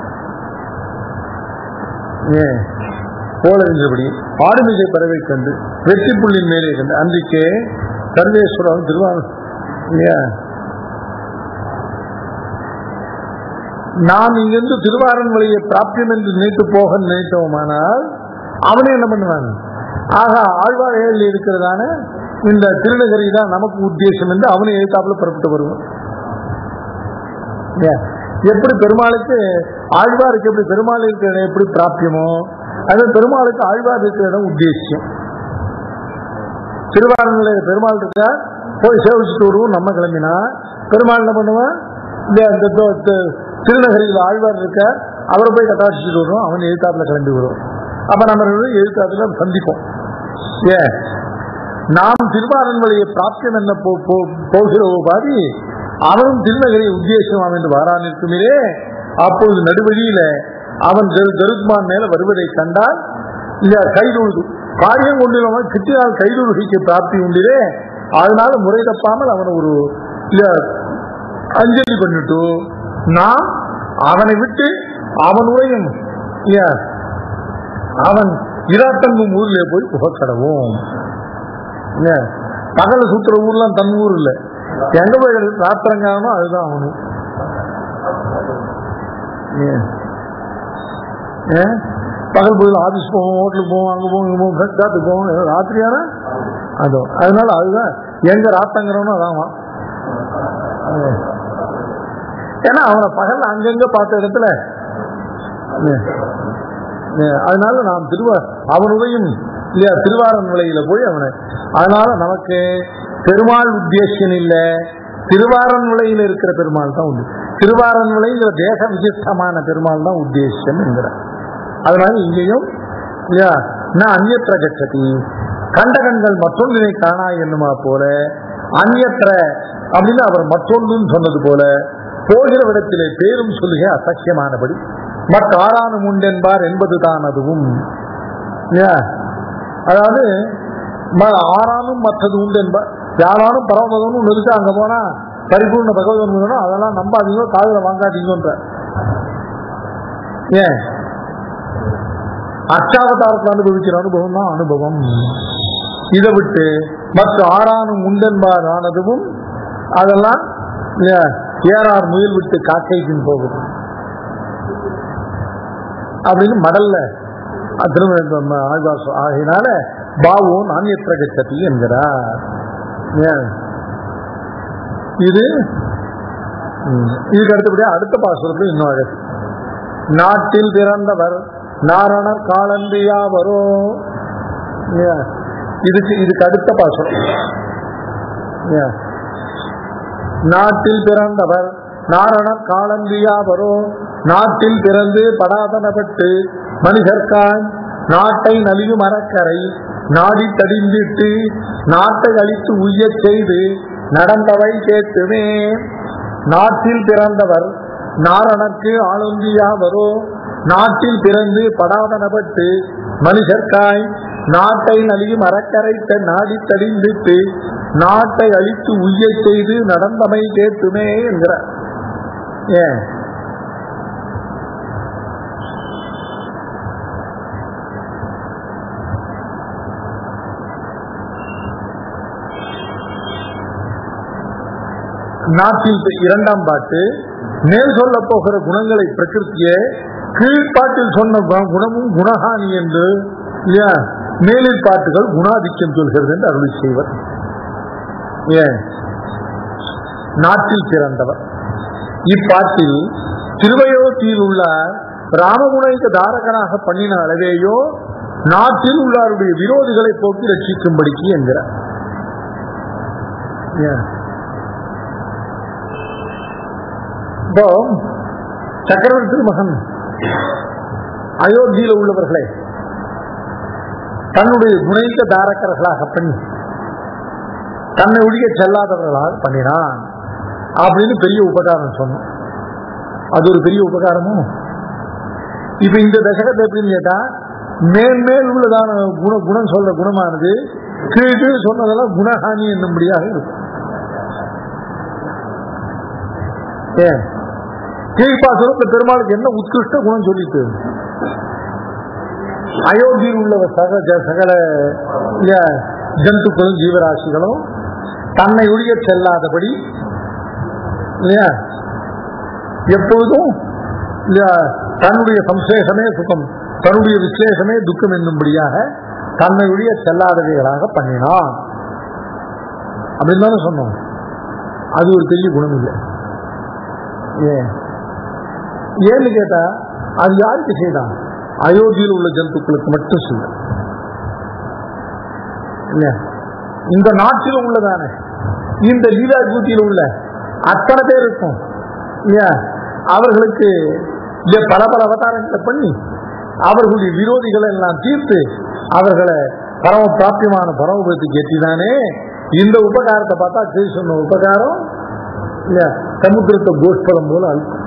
ஏன் போலவின்றபடி ஆடுமிசை பறவை கண்டு வெற்றி புள்ளின் மேலே கண்டு அன்றைக்கே சர்வேஸ்வரம் திருவாரூர் இல்லையா நாம் இங்கிருந்து திருவாரன்மலையை பிராப்தியம் என்று நினைத்து போக நினைத்தோமானால் அவனே என்ன பண்ணுவான் ஆக ஆழ்வாழையில் இருக்கிறதான இந்த திருநகரி தான் நமக்கு உத்தேசம் என்று அவனை எழுத்தாப்புல புறப்பட்டு வருவான் ஏன்? எப்படி பெருமாளுக்கு ஆழ்வாருக்கு எப்படி பெருமாள் இருக்கிற இடம் எப்படி பிராப்தியமோ அது பெருமாளுக்கு ஆழ்வார் இருக்கிற இடம் உத்தேசியம் திருவாரூர்ல பெருமாள் இருக்கா போய் சேவிச்சுட்டு வருவோம் நம்ம கிளம்பினா பெருமாள் என்ன பண்ணுவான் இந்த இந்த தோ- த- திருநகரியில் ஆழ்வார் இருக்க அவரை போய் கட்டாட்சிட்டு வருவோம் அவன் எழுத்தாப்புல கிளம்பி வருவோம் அப்ப நம்ம ரெண்டு பேரும் எழுத்தாப்புல சந்திப்போம் ஏன் நாம் திருவாரன்மலையை பிராப்தியம் என்ன போ- போ- போகிற பாதி அவனும் திருநகரை உத்தேசம் என்று வாரான் இருக்குமிலே அப்பொழுது நடுவழியில அவன் கரு- கருத்மான் மேல வருவதை கண்டால் இல்ல கைதொழுது காரியம் கொண்டிருவன் கிட்டினால் கைதொழுகைக்கு பிராப்தி உண்டிலே அதனால முறை தப்பாமல் அவன் ஒரு இல்ல அஞ்சலி பண்ணிட்டு நாம் அவனை விட்டு அவன் உரையும் இல்லையா அவன் இராத்தங்கும் ஊர்ல போய் புகக்கடவும் இல்லையா பகல சுத்துற ஊர்லாம் தன் ஊர் இல்ல எங்க போய் ராத்திரங்கானோ அதுதான் அவனு ஏன்? ஏன்? பகல் போய் ஆபீஸ் போவோம் ஹோட்டலுக்கு போவோம் அங்க போவோம் இங்க போவோம் ஃப்ரெண்ட் காத்துக்கு போவோம் ஏதோ ராத்திரியானா அதோ அதனால அதுதான் எங்க ராத்தங்கிறவனோ அதான் அவன். ஏன்? ஏன்னா அவனை பகல் அங்கங்க பார்த்த இடத்துல ஏன்? ஏன்? அதனால நாம் திருவா அவனுடையும் இல்லையா திருவாரன் நிலையில போய் அவனை அதனால நமக்கு பெருமாள் உத்தேசம் இல்ல திருவாரன் நிலையில இருக்கிற பெருமாள் தான் உண்டு திருவாரன் நிலைங்கிற தேச விசிஷ்டமான பெருமாள் தான் உத்தேசம் என்கிற அதனால இங்கேயும் இல்லையா நான் அந்நியற்ற கட்சதி கண்ட கண்கள் மற்றொன்றினை காணா என்னுமா போல அந்நியற்ற அப்படின்னு அவர் மற்றொன்றுன்னு சொன்னது போல போகிற விடத்திலே பேரும் சொல்லுக அசக்கியமானபடி மற்ற ஆறானும் உண்டென்பார் என்பதுதான் அதுவும் இல்லையா? அதாவது ம- ஆறானும் மற்றது உண்டு என்பார் யாரானும் பரமபதம்னு ஒண்ணு இருக்கு அங்க போனா பரிபூர்ண பகவதன் வேணும் அதெல்லாம் நம்பாதீங்க காதுல வாங்காதீங்கன்ற ஏன் அஷ்டாவதாரத்தில் அனுபவிக்கிற அனுபவம் தான் அனுபவம் இதை விட்டு மற்ற ஆறானும் உண்டென்பார் ஆனதும் அதெல்லாம் இல்லையா, ஏறார் முயல் விட்டு காக்கைக்கும் போகுது அப்படின்னு மடல்ல திரும்ப ஆழ்வாசம் ஆகினால பாவோ நாண்யற்ற கச்சதி என்கிறார் ஏன்? இது ம், இதுக்கு அடுத்தபடியா அடுத்த பாசுரத்தில் இன்னும் அழகு நாட்டில் பிறந்தவர் நாரணர் காலந்தியா வரும் ஏன்? இதுக்கு இதுக்கு அடுத்த பாசுரம் ஏன்? நாட்டில் பிறந்தவர் நாரணர் காலந்தியா வரும் நாட்டில் பிறந்து படாதனப்பட்டு மனிதர்கான் நாட்டை நலியும் அறக்கரை நாடி தடிந்திட்டு நாட்டை அழித்து உய்யச் செய்து நடந்தவை கேட்டுமே நாட்டில் பிறந்தவர் நாரணர்க்கு ஆளுந்தியா வரோ நாட்டில் பிறந்து படாதனப்பட்டு மனுஷர்காய் நாட்டை நலியும் அறக்கரை நாடி தடிந்திட்டு நாட்டை அழித்து உய்யச் செய்து நடந்தமை கேட்டுமே என்கிறார் ஏன் நாட்டில் இரண்டாம் பாட்டு மேல் சொல்ல போகிற குணங்களை பிரகிருத்தியே கீழ்ப்பாட்டில் சொன்ன கு- குணமும் குணஹானி என்று இல்லையா மேலில் பாட்டுகள் குணாதிக்கம் சொல்கிறது என்று அருளி செய்வர் ஏன் நாட்டில் பிறந்தவர் இப்பாட்டில் திருவயோத்தியில் உள்ள ராமகுணைக்கு தாரகனாக பண்ணின அளவேயோ நாட்டில் உள்ளாருடைய விரோதிகளை போக்கி ரட்சிக்கும்படிக்கு என்கிறார் ஏன் இப்போ சக்கரவர்த்தி திருமகன் அயோத்தியில் உள்ளவர்களை தன்னுடைய குணைக்க தாரக்கர்களாக பண்ணி தன்னை ஒழிய செல்லாதவர்களாக பண்ணினான் அப்படின்னு பெரிய உபகாரம் சொன்னோம் அது ஒரு பெரிய உபகாரமும் இப்ப இந்த தசகத்தை எப்படின்னு கேட்டா மேல் மேல் உள்ளதான குண குணம் சொல்ற குணமானது கீழ் கீழ் சொன்னதெல்லாம் குணஹானி என்னும்படியாக இருக்கும் ஏன் கீழ்ப்பாசனத்துல பெருமாளுக்கு என்ன உத்கிருஷ்ட குணம் சொல்லிட்டு அயோத்தியில் உள்ள சக ஜ- சகல இல்லையா, ஜந்துக்களும் ஜீவராசிகளும் தன்னை ஒழிய செல்லாதபடி இல்லையா எப்பொழுதும் இல்லையா தன்னுடைய சம்சேஷமே சுகம் தன்னுடைய விசேஷமே துக்கம் என்னும்படியாக தன்னை ஒழிய செல்லாதவைகளாக பண்ணினான் அப்படின்னு தானே சொன்னோம் அது ஒரு பெரிய குணம் இல்லை ஏன் ஏன்னு கேட்டா அது யாருக்கு செய்தான் அயோத்தியில் உள்ள ஜந்துக்களுக்கு மட்டும் செய்ய இல்லையா இந்த நாட்டில் உள்ளதானே இந்த லீலா பூத்தியில் உள்ள அத்தனை பேர் இருக்கும் இல்லையா அவர்களுக்கு இல்ல பல பல அவதாரங்களை பண்ணி அவர்களுடைய விரோதிகளை எல்லாம் தீர்த்து அவர்களை பரம பிராப்தியமான பரமபுரத்துக்கு எட்டிதானே இந்த உபகாரத்தை பார்த்தா செய்ய சொன்ன உபகாரம் இல்லையா சமுத்திரத்தை கோஷ்பலம் போல அழுத்தம்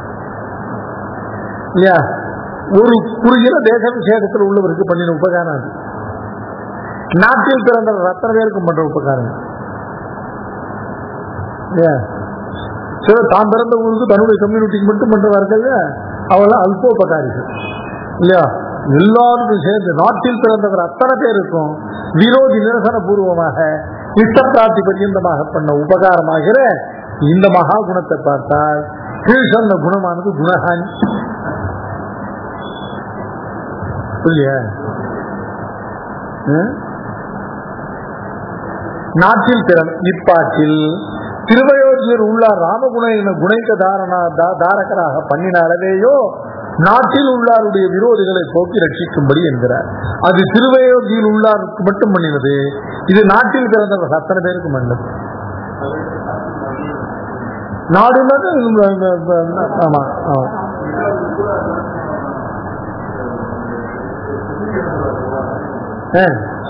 இல்லையா ஒரு குறுகிற தேச விசேஷத்தில் உள்ளவருக்கு பண்ணின உபகாரம் அது நாட்டில் பிறந்த ரத்தன பேருக்கு பண்ற உபகாரம் இல்லையா சில தான் பிறந்த ஊருக்கு தன்னுடைய கம்யூனிட்டிக்கு மட்டும் பண்றவார்கள் அவெல்லாம் அல்போபகாரிகள் இல்லையா எல்லாருக்கும் சேர்ந்து நாட்டில் பிறந்தவர் அத்தனை பேருக்கும் விரோதி நிரசன பூர்வமாக இஷ்டப்பிராப்தி பர்யந்தமாக பண்ண உபகாரமாகிற இந்த மகா குணத்தை பார்த்தால் கீழ் சொன்ன குணமானது குணஹானி இல்லையா ம்? நாட்டில் பிறன் இப்பாட்டில் திருவயோதியர் உள்ள ராமகுண என குணைக்க தாரணா தா- தாரகராக பண்ணின அளவேயோ நாட்டில் உள்ளாருடைய விரோதிகளை போக்கி ரட்சிக்கும்படி என்கிறார் அது திருவயோதியில் உள்ளாருக்கு மட்டும் பண்ணினது இது நாட்டில் பிறந்தவர் அத்தனை பேருக்கு மன்னது நாடுனது இந்த- இந்த- இந்த- ஆமா ஆமா ஆ.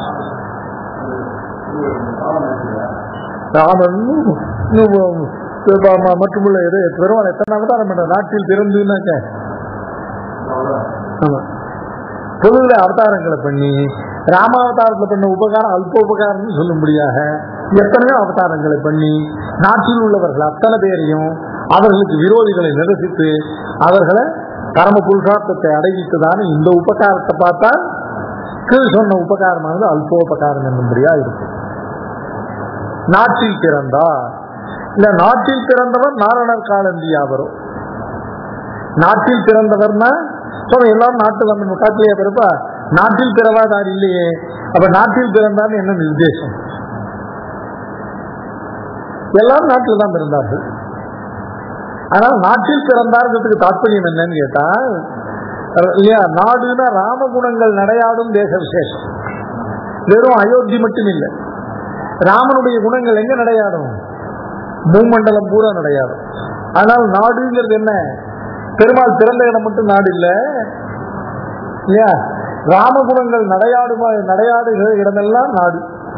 ராமன் இன்னும் ம- மட்டுமுள்ள இது பெருமாள் எத்தனை அவதாரம் பண்ற நாட்டில் பிறந்துனாக்க ஆமா பொதுவில் அவதாரங்களை பண்ணி ராமாவதாரத்தில் பண்ண உபகாரம் அல்ப உபகாரம்னு சொல்லும்படியாக எத்தனையோ அவதாரங்களை பண்ணி நாட்டில் உள்ளவர்கள் அத்தனை பேரையும் அவர்களுக்கு விரோதிகளை நிரசித்து அவர்களை பரம புருஷார்த்தத்தை அடைவித்ததான இந்த உபகாரத்தை பார்த்தா கீழ் சொன்ன உபகாரமானது அல்போபகாரம் என்னும்படியா இருக்கும் நாட்டில் பிறந்தா இல்ல நாட்டில் பிறந்தவர் நாரணர் காலந்தியா வரும் நாட்டில் பிறந்தவர்னா சொல்ல எல்லாரும் நாட்டில் நம்ம காட்டிலேயே பிறப்பா நாட்டில் பிறவாதார் இல்லையே அப்ப நாட்டில் பிறந்தார் என்ன நிர்தேசம் எல்லாரும் நாட்டில் தான் பிறந்தார்கள் ஆனால் நாட்டில் பிறந்தார்ன்றதுக்கு தாற்பயம் என்னன்னு கேட்டா இல்லையா நாடுனா ராமகுணங்கள் நடையாடும் தேச விசேஷம் வெறும் அயோத்தி மட்டும் இல்லை ராமனுடைய குணங்கள் எங்க நடையாடும் பூமண்டலம் பூரா நடையாடும் ஆனால் நாடுங்கிறது என்ன பெருமாள் பிறந்த இடம் மட்டும் நாடு இல்ல இல்லையா ராமகுணங்கள் நடையாடுமா நடையாடுகிற இடமெல்லாம் நாடு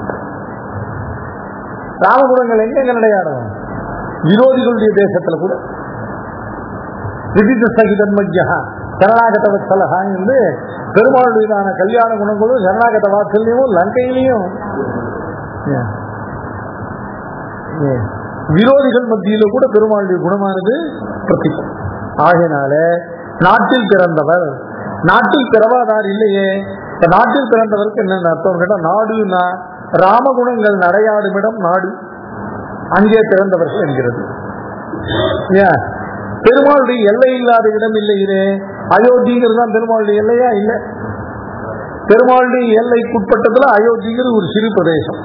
ராமகுணங்கள் எங்க எங்க நடையாடும் விரோதிகளுடைய தேசத்துல கூட விதித்த சகிதன்மஜா சரணாகத வத்சலகா என்று பெருமாளுடையதான கல்யாண குணங்களும் சரணாகத வாத்சல்யமும் லங்கையிலையும் ஏன்? ஏன்? விரோதிகள் மத்தியில கூட பெருமாளுடைய குணமானது பிரசித்தம் ஆகையினால நாட்டில் பிறந்தவர் நாட்டில் பிறவாதார் இல்லையே இப்ப நாட்டில் பிறந்தவருக்கு என்னென்ன அர்த்தம் கேட்டா நாடுனா ராமகுணங்கள் நடையாடும் இடம் நாடு அங்கே பிறந்தவர்கள் என்கிறது ஏன் பெருமாளுடைய எல்லை இல்லாத இடம் இல்லை இது அயோத்திங்கிறது தான் பெருமாளுடைய எல்லையா இல்லை பெருமாளுடைய எல்லைக்குட்பட்டதுல அயோத்திங்கிறது ஒரு சிறு பிரதேசம்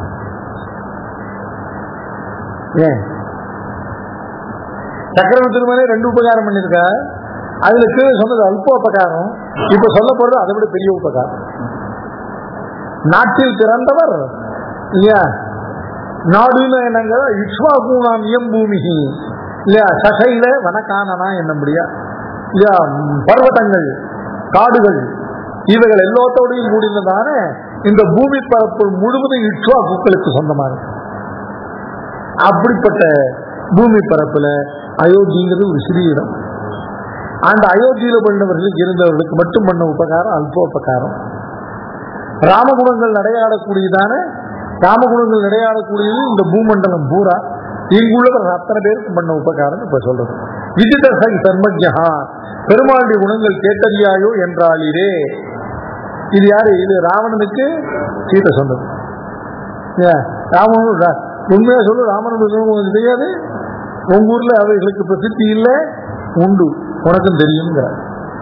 ஏன் சக்கரவர்த்தி திருமணே ரெண்டு உபகாரம் பண்ணிருக்கா அதுல கீழே சொன்னது அல்ப உபகாரம் இப்ப சொல்ல போறது அதை விட பெரிய உபகாரம் நாட்டில் பிறந்தவர் இல்லையா நாடுன்னு என்னங்க இக்ஷ்வாகூணாம் பூமிகி இல்லையா சசையில வனக்கானனா என்ன முடியா இல்லையா ம், பர்வதங்கள் காடுகள் இவைகள் எல்லாத்தோடையும் கூடினதான இந்த பூமி பரப்பு முழுவதும் இக்ஷ்வாகுக்களுக்கு சொந்தமானது அப்படிப்பட்ட பூமி பரப்புல அயோத்திங்கிறது ஒரு சிறிய இடம் அந்த அயோத்தியில பண்ணவர்களுக்கு இருந்தவர்களுக்கு மட்டும் பண்ண உபகாரம் அல்ப உபகாரம் ராமகுணங்கள் நடையாடக்கூடியதான ராமகுணங்கள் நடையாடக்கூடியது இந்த பூமண்டலம் பூரா இங்குள்ளவர் அத்தனை பேருக்கு பண்ண உபகாரம் இப்ப சொல்றது விதித சங் சர்மஜா பெருமாளுடைய குணங்கள் கேட்டறியாயோ என்றாலிரே இது யாரு இது ராவணனுக்கு சீதை சொன்னது ஏன், ராமனும் ரா- உண்மையா சொல்லு ராமனுடைய குணம் உனக்கு தெரியாது உங்க ஊர்ல அவைகளுக்கு பிரசித்தி இல்லை உண்டு உனக்கும் தெரியுங்கிறார்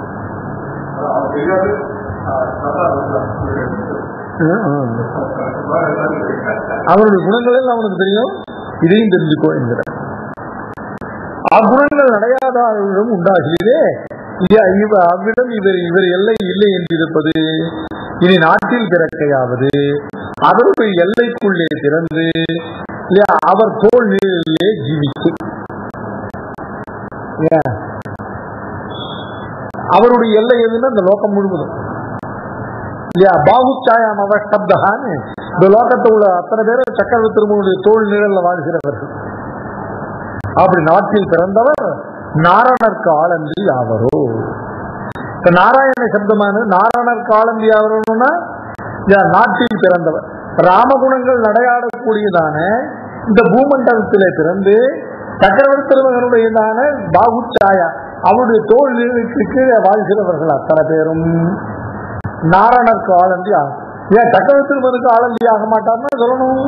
ஆ, ஆ. அவருடைய குணங்கள் எல்லாம் அவனுக்கு தெரியும் இதையும் தெரிஞ்சுக்கோ என்கிறார் அக்குணங்கள் நடையாதாரிடம் உண்டாகிறதே இ- இவ அவ்விடம் இவர் இவர் எல்லை இல்லை என்று இருப்பது இனி நாட்டில் பிறக்கையாவது அவருடைய எல்லைக்குள்ளே பிறந்து இல்லையா அவர் தோல் நிழலிலே ஜீவித்து ஏன்? அவருடைய எல்லை எதுன்னா இந்த லோகம் முழுவதும் இல்லையா பாகுச்சாயாம் அவஸ்தப்தகான்னு இந்த லோகத்தில் உள்ள அத்தனை பேரும் சக்கரவர்த்தி திருமனுடைய தோல் நிழல்ல வாழ்கிறவர்கள் அப்படி நாட்டில் பிறந்தவர் நாரணர்க்கு ஆலந்தி ஆவரோ இப்ப நாராயண சப்தமான நாராயணர்க்கு ஆலந்தி ஆவரோன்னா யா, நாட்டில் பிறந்தவர் ராமகுணங்கள் நடையாடக்கூடியதான இந்த பூமண்டலத்திலே பிறந்து சக்கரவர்த்தி திருமகனுடையதான பாகுச்சாயா அவருடைய தோல் நிழலுக்கு கீழே வாழ்கிறவர்கள் அத்தனை பேரும் நாராயணருக்கு ஆலந்தி ஆகும் ஏன் சக்கரவர்த்தி திருமகனுக்கு ஆலந்தி ஆக மாட்டார்னா சொல்லணும்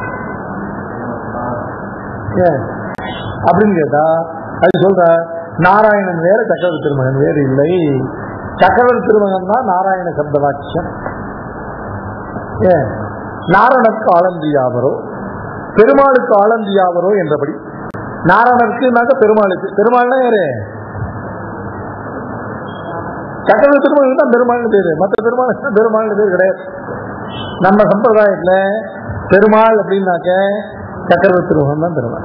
ஏன் அப்படின்னு கேட்டா அது சொல்ற நாராயணன் வேற சக்கரவர்த்தி திருமகன் வேறு இல்லை சக்கரவர்த்தி திருமகன் தான் நாராயண சப்த வாக்கியம் ஏன் நாரணருக்கு ஆலந்தியாவரோ பெருமாளுக்கு ஆலந்தியாவரோ என்றபடி நாராயணருக்குனாக்க பெருமாளுக்கு பெருமாள்னா யாரு சக்கரவர்த்தி திருமகன் தான் பெருமாள்னு பேரு மற்ற பெருமாள் பெருமாள்னு பேர் கிடையாது நம்ம சம்பிரதாயத்துல பெருமாள் அப்படின்னாக்க சக்கரவர்த்தி திருமகன் தான் பெருமாள்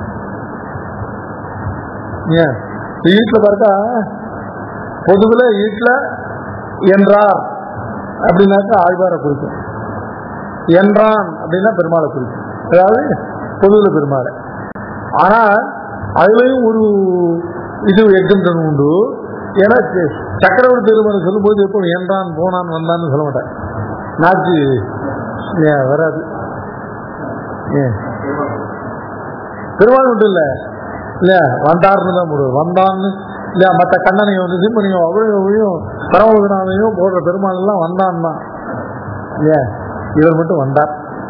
ஏன் வீட்டுல பார்த்தா பொதுவுல வீட்டுல என்றார் அப்படின்னாக்கா ஆழ்வாரை குறிக்கும் என்றான் அப்படின்னா பெருமாளை குறிக்கும் அதாவது பொதுவுல பெருமாளை ஆனா அதுலயும் ஒரு இது எக்ஸம்ஷன் உண்டு ஏன்னா ச- சக்கரவர்த்தி திருமணம் சொல்லும்போது எப்போ என்றான் போனான் வந்தான்னு சொல்ல மாட்டேன் நாச்சு ஏன் வராது ஏன் பெருமாள் மட்டும் இல்ல இல்ல வந்தார்னு தான் போடுவோம் வந்தான்னு இல்ல மற்ற கண்ணனையும் வந்து சிம்மனையும் அவளையும் பரமபுரனாவையும் போடுற பெருமாள் எல்லாம் வந்தான் தான் ஏன் இவர் மட்டும் வந்தார்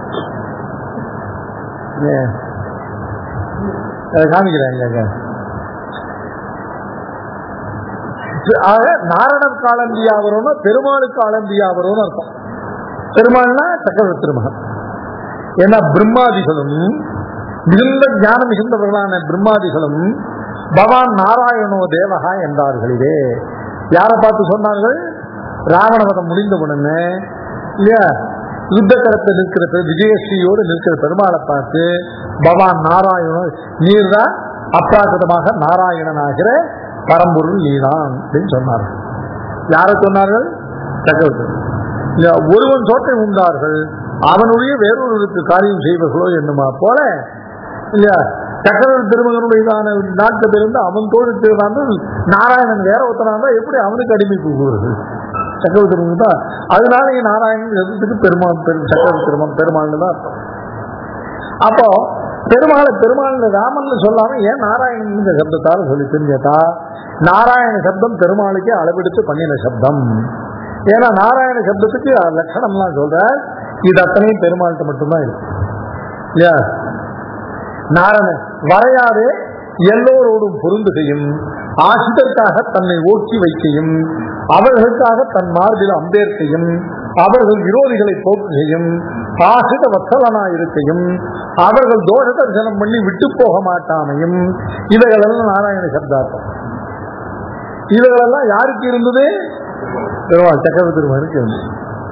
ஏன் அதை காமிக்கிறேன் இங்க ஆக நாரணனுக்கு ஆலம்பியா வரும்னா பெருமாளுக்கு ஆலம்பியா வரும்னு அர்த்தம் பெருமாள்னா சக்கரவர்த்தி திருமகன் ஏன்னா பிரம்மாதிகளும் மிகுந்த ஞானம் மிகுந்தவர்களான பிரம்மாதிகளும் பவான் நாராயணோ தேவகா என்றார்களே யாரை பார்த்து சொன்னார்கள் ராவணவதம் முடிந்தவுடனே இல்லையா யுத்த களத்தை நிற்கிற பெரு- விஜயஸ்ரீயோடு நிற்கிற பெருமாளை பார்த்து பவான் நாராயணன் நீர்தான் அப்ராகிருதமாக நாராயணனாகிற பரம்பொருள் நீதான் அப்படின்னு சொன்னார்கள் யாரை சொன்னார்கள் சக்கரவர்த்தி இல்ல, ஒருவன் சோட்டை உண்டார்கள் அவனுடைய வேறொருவருக்கு காரியம் செய்வர்களோ என்னுமா போல இல்லையா சக்கரவர்த்தி திருமகனுடையதான நாட்டில் இருந்து அவன் தோழி நாராயணன் வேற ஒருத்தனா இருந்தா எப்படி அவனுக்கு அடிமை கூறுவது சக்கரவர்த்தி திருமகன் தான் அதனால இங்க நாராயணன் எதிர்த்துக்கு பெருமாள் பெரு சக்கரவர்த்தி திருமகன் பெருமாள்னு தான் அர்த்தம். அப்போ பெருமாளை பெருமாள் ராமன் சொல்லாம ஏன் நாராயணன் இந்த சப்தத்தால சொல்லி தெரிஞ்சதா நாராயண சப்தம் பெருமாளுக்கே அளவெடுத்து பண்ணின சப்தம் ஏன்னா நாராயண சப்தத்துக்கு லட்சணம்லாம் சொல்ற இது அத்தனையும் பெருமாள்கிட்ட மட்டும்தான் இருக்கு இல்லையா நாரணன் வரையாதே எல்லோரோடும் பொருந்துகையும் ஆசிதற்காக தன்னை ஓக்கி வைக்கையும் அவர்களுக்காக தன் மார்பில் அம்பேற்கையும் அவர்கள் விரோதிகளை போக்குகையும் ஆசித வத்சலனாயிருக்கையும் அவர்கள் தோஷ தரிசனம் பண்ணி விட்டு போக மாட்டாமையும் இவைகளெல்லாம் நாராயண சப்தார்த்தம் இவைகளெல்லாம் யாருக்கு இருந்தது பெருமாள் சக்கரவர்த்தி பெருமாளுக்கு இருந்தது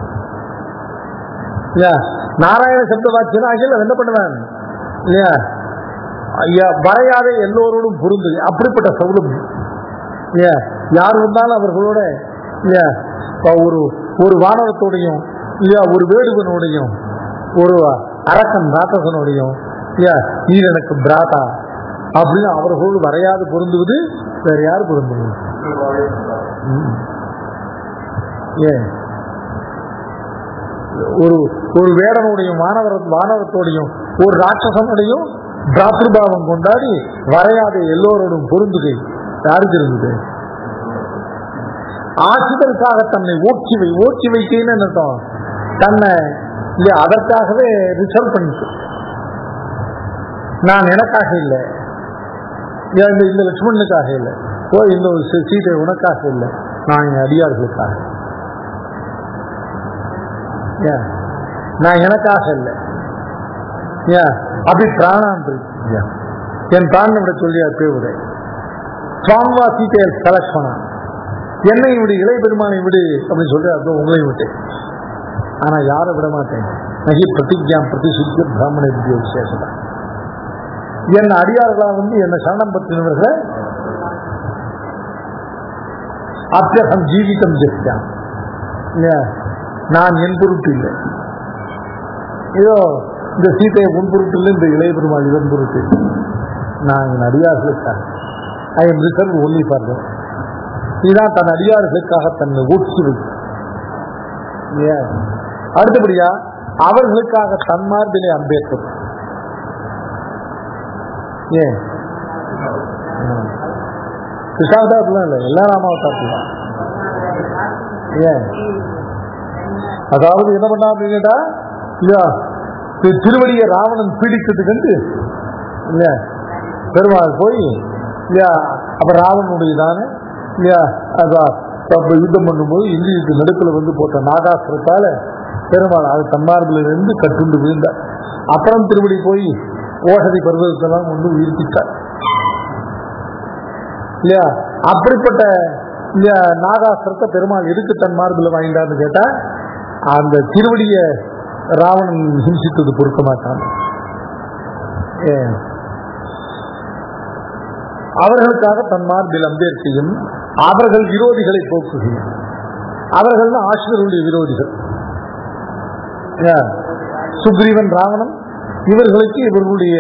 இல்லையா நாராயண சப்த வாக்கியனாகில் அவன் என்ன பண்ணுவான் இல்லையா ஐயா வரையாத எல்லோரோடும் பொருந்து அப்படிப்பட்ட சௌலபியம் இல்லையா யார் வந்தாலும் அவர்களோட இல்லையா இப்ப ஒரு ஒரு வானவத்தோடையும் இல்லையா ஒரு வேடுவனோடையும் ஒரு அரக்கன் ராட்சசனோடையும் இல்லையா நீர் எனக்கு பிராதா அப்படின்னு அவர்களோடு வரையாது பொருந்துவது வேற யார் பொருந்துவது ம். ஏன் ஒரு ஒரு வேடனுடையும் வானவர வானவத்தோடையும் ஒரு ராட்சசனுடையும் பிராத்திருபாவம் கொண்டாடி வரையாத எல்லோரோடும் பொருந்துகை யாருக்கு இருந்தது ஆசிதற்காக தன்னை ஓக்கி வை ஓக்கி வைக்கைன்னு என்ன அர்த்தம் தன்னை இல்லையா அதற்காகவே ரிசர்வ் பண்ணிட்டு நான் எனக்காக இல்லை ஏன் இந்த இந்த லட்சுமணனுக்காக இல்லை ஓ இந்த ஒரு சீ- சீதை உனக்காக இல்லை நான் என் அடியார்களுக்காக ஏன் நான் எனக்காக இல்லை ஏன் அப்படி பிராணான் ஏன் என் பிராணனை விட சொல்லி பேவுரை சுவாமிவா சீதையை செலக்ட் பண்ணான் என்னை விடு இளைய பெருமானை விடு அப்படின்னு சொல்லி அதோ உங்களையும் விட்டேன் ஆனா யாரை விட மாட்டேன் நகி பிரதிஜாம் பிரதிசுத்த பிராமண வித்ய விசேஷம் என் அடியார்களா வந்து என்ன சரணம் பற்றினவர்கள் அத்தியகம் ஜீவிதம் ஜெயிச்சான் இல்லையா நான் என் பொருட்டு இல்லை இதோ இந்த சீதையை உன் பொருட்டு இல்லை இந்த இளைய பெருமாள் இதன் பொருட்டு இல்லை. நான் என் அடியார்களுக்காக I am reserve only for them இதுதான் தன் அடியார்களுக்காக தன்னை ஊற்றி வைக்கும் இல்லையா? அடுத்தபடியா அவர்களுக்காக தன்மார்பிலே அம்பேத்கர் ஏன் கிருஷ்ணாவதாரத்துலாம் இல்லை எல்லா ராமாவதாரத்துலாம் ஏன் அதாவது என்ன பண்ணா அப்படின்னு கேட்டா இல்லையா தி- திருவடியை ராவணன் பீடித்ததுக்கு இல்லையா பெருமாள் போய் இல்லையா அப்ப ராவணனுடைய தானே இல்லையா அதான் அப்ப யுத்தம் பண்ணும்போது இந்தியத்துக்கு நடுப்புல வந்து போட்ட நாகாசுரத்தால பெருமாள் அது தன்மார்பில் இருந்து கட்டுண்டு விழுந்தார் அப்புறம் திருவடி போய் ஓசதி பருவத்தெல்லாம் கொண்டு உயிர்ப்பித்தார் இல்லையா அப்படிப்பட்ட இல்லையா நாகாசுரத்தை பெருமாள் எதுக்கு தன் மார்பில் வாங்கிட்டான்னு கேட்டா அந்த திருவடிய ராவணன் ஹிம்சித்தது பொறுக்க மாட்டான் ஏன்? அவர்களுக்காக தன் மார்பில் அம்பேற்கையும் அவர்கள் விரோதிகளை போக்குகையும் அவர்கள் ஆசிரியருடைய விரோதிகள் ஏன்? சுக்ரீவன் ராவணன் இவர்களுக்கு இவர்களுடைய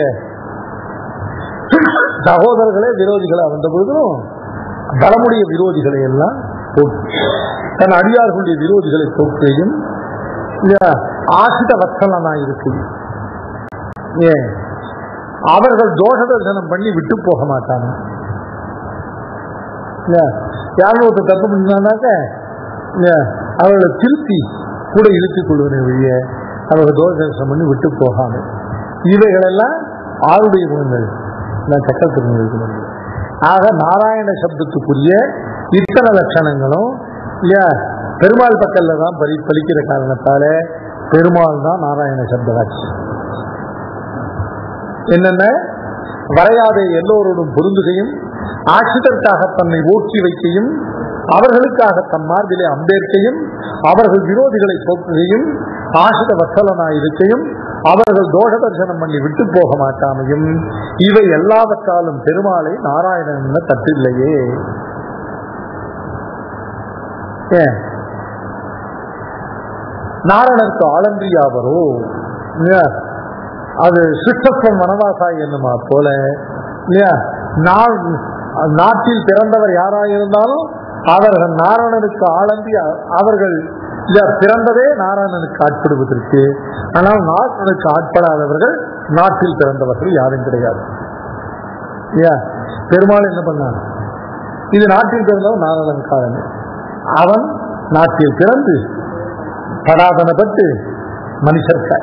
சகோதரர்களே விரோதிகளா வந்த பொழுதும் பலமுடைய விரோதிகளை எல்லாம் போக்கு தன் அடியார்களுடைய விரோதிகளை போக்கையும் ஆசித வத்சலனா இருக்கு ஏன் அவர்கள் தோஷ தரிசனம் பண்ணி விட்டு போக மாட்டாங்க இல்லையா? யாரும் ஒருத்தர் தப்பு பண்ணாக்க இல்லையா? அவர்களை திருத்தி கூட இழுத்துக் கொள்வதை வழிய அவர்கள் தோஷ தரிசனம் பண்ணி விட்டு போகாம இவைகளெல்லாம் ஆளுடைய குணங்கள் நான் சக்கரத்திற்கு குணங்கள் ஆக நாராயண சப்தத்துக்குரிய இத்தனை லட்சணங்களும் இல்லையா பெருமாள் பக்கல்ல தான் பலி பலிக்கிற காரணத்தால பெருமாள் தான் நாராயண சப்தராட்சி என்னென்ன வரையாதை எல்லோரோடும் பொருந்துகையும் ஆட்சிதற்காக தன்னை ஊற்றி வைக்கையும் அவர்களுக்காக தன் மார்பிலே அம்பேற்கையும் அவர்கள் விரோதிகளை போக்குகையும் ஆசித வத்சலனாயிருக்கையும் அவர்கள் தோஷ தரிசனம் பண்ணி விட்டு போக மாட்டாமையும் இவை எல்லாவற்றாலும் பெருமாளை நாராயணன் என தட்டில்லையே ஏன் நாரணனுக்கு ஆலந்தியாவரோ இல்லையா அது சிற்றப்பம் வனவாசாய் என்னுமா போல இல்லையா நா- நாட்டில் பிறந்தவர் யாராயிருந்தாலும் அவர்கள் நாராயணனுக்கு ஆளந்தி அவர்கள் இல்லையா, பிறந்ததே நாராயணனுக்கு ஆட்படுவதற்கு ஆனால் நாராயணனுக்கு ஆட்படாதவர்கள் நாட்டில் பிறந்தவர்கள் யாரும் கிடையாது இல்லையா பெருமாள் என்ன பண்ணான் இது நாட்டில் பிறந்தவன் நாராயணனுக்கு ஆளந்தி அவன் நாட்டில் பிறந்து படாதனப்பட்டு மனுஷர்க்க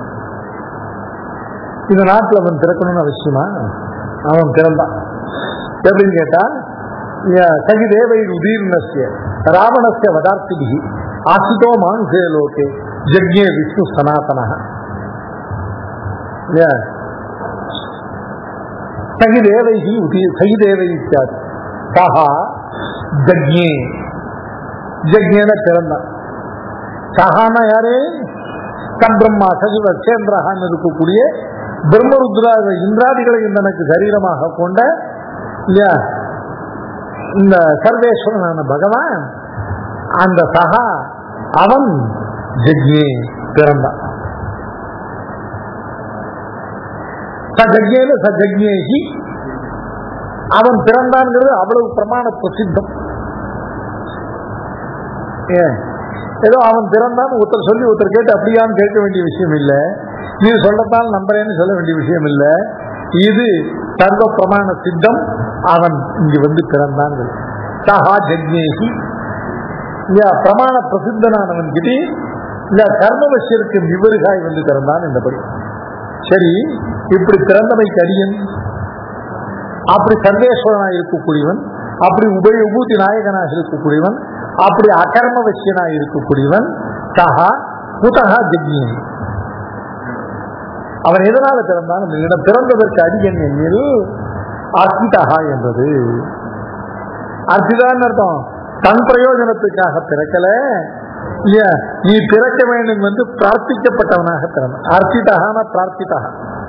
இந்த நாட்டில் அவன் பிறக்கணும்னு அவசியமா அவன் பிறந்தான் எப்படின்னு கேட்டா ய- சகி தேவை உதீர்ணஸ்ய ராவணஸ்ய வதார்த்திபிகி ஆசிதோ மானுஷே லோகே ஜக்ஞே விஷ்ணு சனாதன சகி தேவைகி உதி சகி தேவை இத்தியாதி சஹா ஜக்ஞே ஜக்ஞேன பிறந்தான் சஹானா யாரு தன் பிரம்மா சசிவ சேந்திரஹான்னு இருக்கக்கூடிய பிரம்மருத்ரா இந்திராதிகளையும் தனக்கு சரீரமாக கொண்ட இல்லையா இந்த சர்வேஸ்வரனான பகவான் அந்த சகா அவன் ஜக்ஞே பிறந்தான் சஜக்ஞேன சஜக்ஞேகி அவன் பிறந்தான்ங்கிறது அவ்வளவு பிரமாண பிரசித்தம் ஏன் ஏதோ அவன் பிறந்தான் ஒருத்தர் சொல்லி ஒருத்தர் கேட்டு அப்படியான்னு கேட்க வேண்டிய விஷயம் இல்லை நீ சொல்லத்தான் நம்புறேன்னு சொல்ல வேண்டிய விஷயம் இல்லை இது சர்வ பிரமாண சித்தம் அவன் இங்கு வந்து பிறந்தான் சஹா ஜக்னேகி இல்லையா பிரமாண பிரசித்தனானவன் கிட்ட இல்ல கர்மவசியருக்கு விவருகாய் வந்து பிறந்தான் என்றபடி சரி இப்படி பிறந்தமைக்கு அடியன் அப்படி சர்வேஸ்வரனாக இருக்கக்கூடியவன் அப்படி உபய உபூதி நாயகனாக இருக்கக்கூடியவன் அப்படி அகர்மவசியனாக இருக்கக்கூடியவன் சஹா குதகா ஜக்னியன் அவன் எதனால பிறந்தான் என்னிடம் பிறந்ததற்கு அடியன் எண்ணில் அர்த்திதகா என்பது அர்த்திதான்னு அர்த்தம் தன் பிரயோஜனத்துக்காக பிறக்கல இல்லையா நீ பிறக்க வேண்டும் என்று பிரார்த்திக்கப்பட்டவனாக பிறந்தான் அர்த்திதகான பிரார்த்திதகா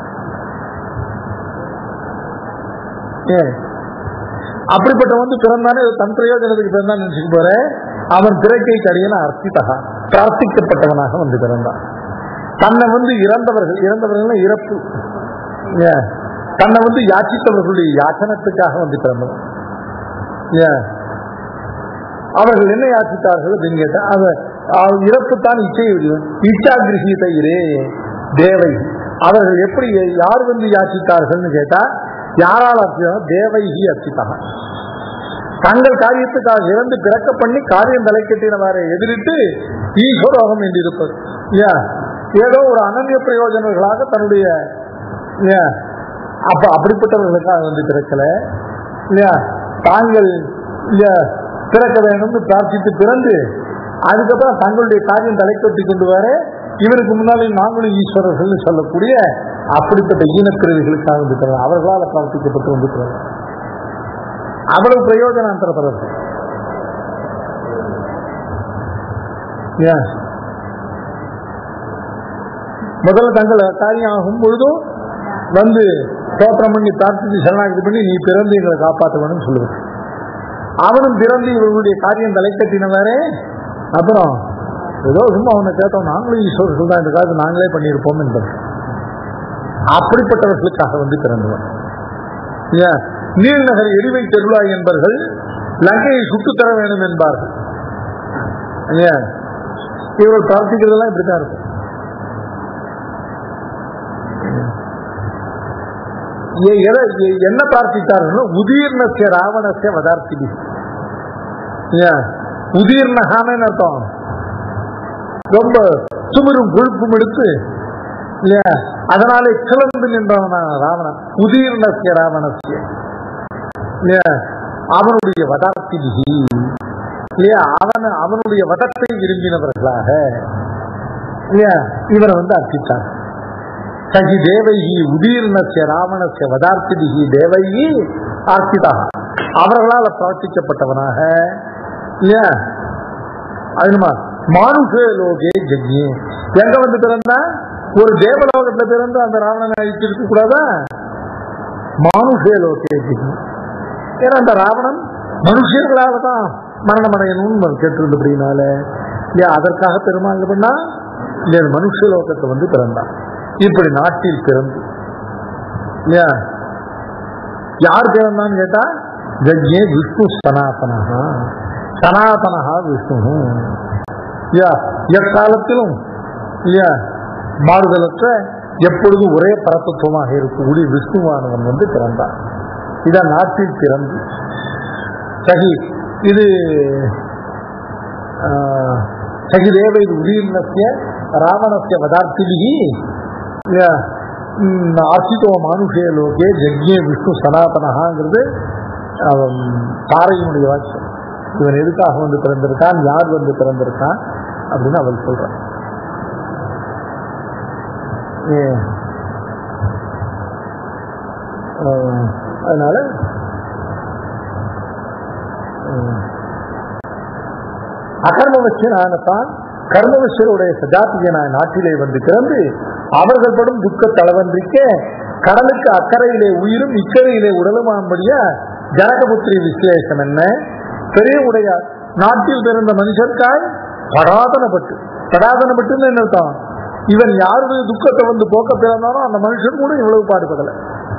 ஏன் அப்படிப்பட்ட வந்து பிறந்தானே ஏதோ தன் பிரயோஜனத்துக்கு பிறந்தான் நினைச்சுக்க போற அவன் பிறக்கை கடியன அர்த்திதகா பிரார்த்திக்கப்பட்டவனாக வந்து பிறந்தான் தன்னை வந்து இறந்தவர்கள் இறந்தவர்கள் இறப்பு ஏன் தன்னை வந்து யாச்சித்தவர்களுடைய யாச்சனத்துக்காக வந்து பிறந்தவன் ஏன் அவர்கள் என்ன யாச்சித்தார்கள் அப்படின்னு கேட்டா அவ இறப்பு தான் இச்சை இச்சா கிரகித இரே தேவை அவர்கள் எப்படி யார் வந்து யாச்சித்தார்கள்னு கேட்டா யாரால் அர்த்தம் தேவைகி அர்ச்சித்தாக தங்கள் காரியத்துக்காக இறந்து பிறக்க பண்ணி காரியம் தலைக்கட்டினவாரை எதிரிட்டு ஈஸ்வரோகம் என்று இருப்பது ஏன் ஏதோ ஒரு அனன்ய பிரயோஜனங்களாக தன்னுடைய ஏன் அப்ப அப்படிப்பட்டவர்களுக்காக வந்து பிறக்கல இல்லையா தாங்கள் இல்லையா பிறக்க வேணும்னு பிரார்த்தித்து பிறந்து அதுக்கப்புறம் தங்களுடைய காரியம் தலைக்கட்டி கொண்டு வர இவருக்கு முன்னாலே நாங்களும் ஈஸ்வரர்கள் சொல்லக்கூடிய அப்படிப்பட்ட ஈனப்பிறவிகளுக்காக வந்துக்கிறாங்க அவர்களால் பிரார்த்திக்கப்பட்டு வந்துக்கிறாங்க அவ்வளவு பிரயோஜனாந்தர பதர்கள் முதல்ல தங்கள் காரியம் ஆகும் பொழுதும் வந்து தோற்றம் பண்ணி பிரார்த்தித்து சரணாகதி பண்ணி நீ பிறந்து எங்களை காப்பாற்ற வேணும்னு சொல்லுவது அவனும் பிறந்து இவர்களுடைய காரியம் தலைக்கட்டினவாரே அப்புறம் ஏதோ சும்மா அவனை கேட்டோம் நாங்களும் ஈஸ்வரர்கள் தான் இந்த காலத்து நாங்களே பண்ணியிருப்போம் என்பது அப்படிப்பட்டவர்களுக்காக வந்து பிறந்தவன் ஏன் நீர்நகர் எரிவை தெருளாய் என்பர்கள் லங்கையை சுட்டுத்தர வேண்டும் என்பார்கள் ஏன் இவர்கள் பிரார்த்திக்கிறதெல்லாம் இப்படித்தான் இருக்கும் ஏ- எதை- எ- என்ன பிரார்த்தித்தார்கள் உதீர்ணசிய ராவணசிய வதார்த்திபி ஏன் உதீர்ணகான்னு அர்த்தம் ரொம்ப சுமரும் கொழுப்பும் எடுத்து இல்லையா அதனாலே கிளம்பு நின்றவனான ராவணன் உதீர்ணசிய ராவணசிய இல்லையா அவனுடைய வதார்த்திகி இல்லையா அவன் அவனுடைய வதத்தை விரும்பினவர்களாக இல்லையா இவரை வந்து அர்ச்சித்தார் சகி தேவைகி உதீர்ணசிய ராவணசிய வதார்த்திகி தேவைகி அர்ச்சிதா அவர்களால் பிரார்த்திக்கப்பட்டவனாக இல்லையா அதுமா மானுஷ லோகே ஜக்ஞே எங்க வந்து பிறந்தா ஒரு தேவலோகத்துல பிறந்து அந்த ராவணனை அழிச்சிருக்க கூடாதா மானுஷ லோகே ஜக்ஞே ஏன்னா அந்த ராவணன் மனுஷர்களால தான் மரணம் அடையணும்னு கேட்டிருந்தபடினால இல்லையா அதற்காக பெருமாள் பண்ணா இல்லையா மனுஷ லோகத்தை வந்து பிறந்தான் இப்படி நாட்டில் பிறந்து இல்லையா யார் பிறந்தான்னு கேட்டா ஜக்ஞே விஷ்ணு சனாதனஹா சனாதனஹா விஷ்ணு இல்லையா எக்காலத்திலும் இல்லையா மாறுதலற்ற எப்பொழுதும் ஒரே பரத்தத்துவமாக இருக்கக்கூடிய விஷ்ணுவானவன் வந்து பிறந்தான் இதான் நாட்டில் பிறந்து சகி இது ஆஹ், சகி தேவ இது உதீர்ணசிய ராவணசிய வதார்த்திகி ஆசித்தோ மானுஷே லோகே ஜக்ஞே விஷ்ணு சனாதனஹாங்கிறது அவன் தாரையினுடைய வாக்கியம் இவன் எதுக்காக வந்து பிறந்திருக்கான் யார் வந்து பிறந்திருக்கான் அப்படின்னு அவள் சொல்றான் ஏ, ஆஹ், அதனால அகர்மவசியனானதான் கர்மவசியருடைய சஜாத்தியனான நாட்டிலே வந்து பிறந்து அவர்கள் படும் துக்க தளவன்றிக்க கடலுக்கு அக்கறையிலே உயிரும் இக்கரையிலே உடலுமாம்படிய ஜனகபுத்திரி விசேஷம் என்ன பெரிய உடையார் நாட்டில் பிறந்த மனுஷருக்காய் படாதனப்பட்டு படாதனப்பட்டுன்னு என்ன அர்த்தம் இவன் யாருடைய துக்கத்தை வந்து போக்க பிறந்தானோ அந்த மனுஷன் கூட இவ்வளவு பாடுபடலை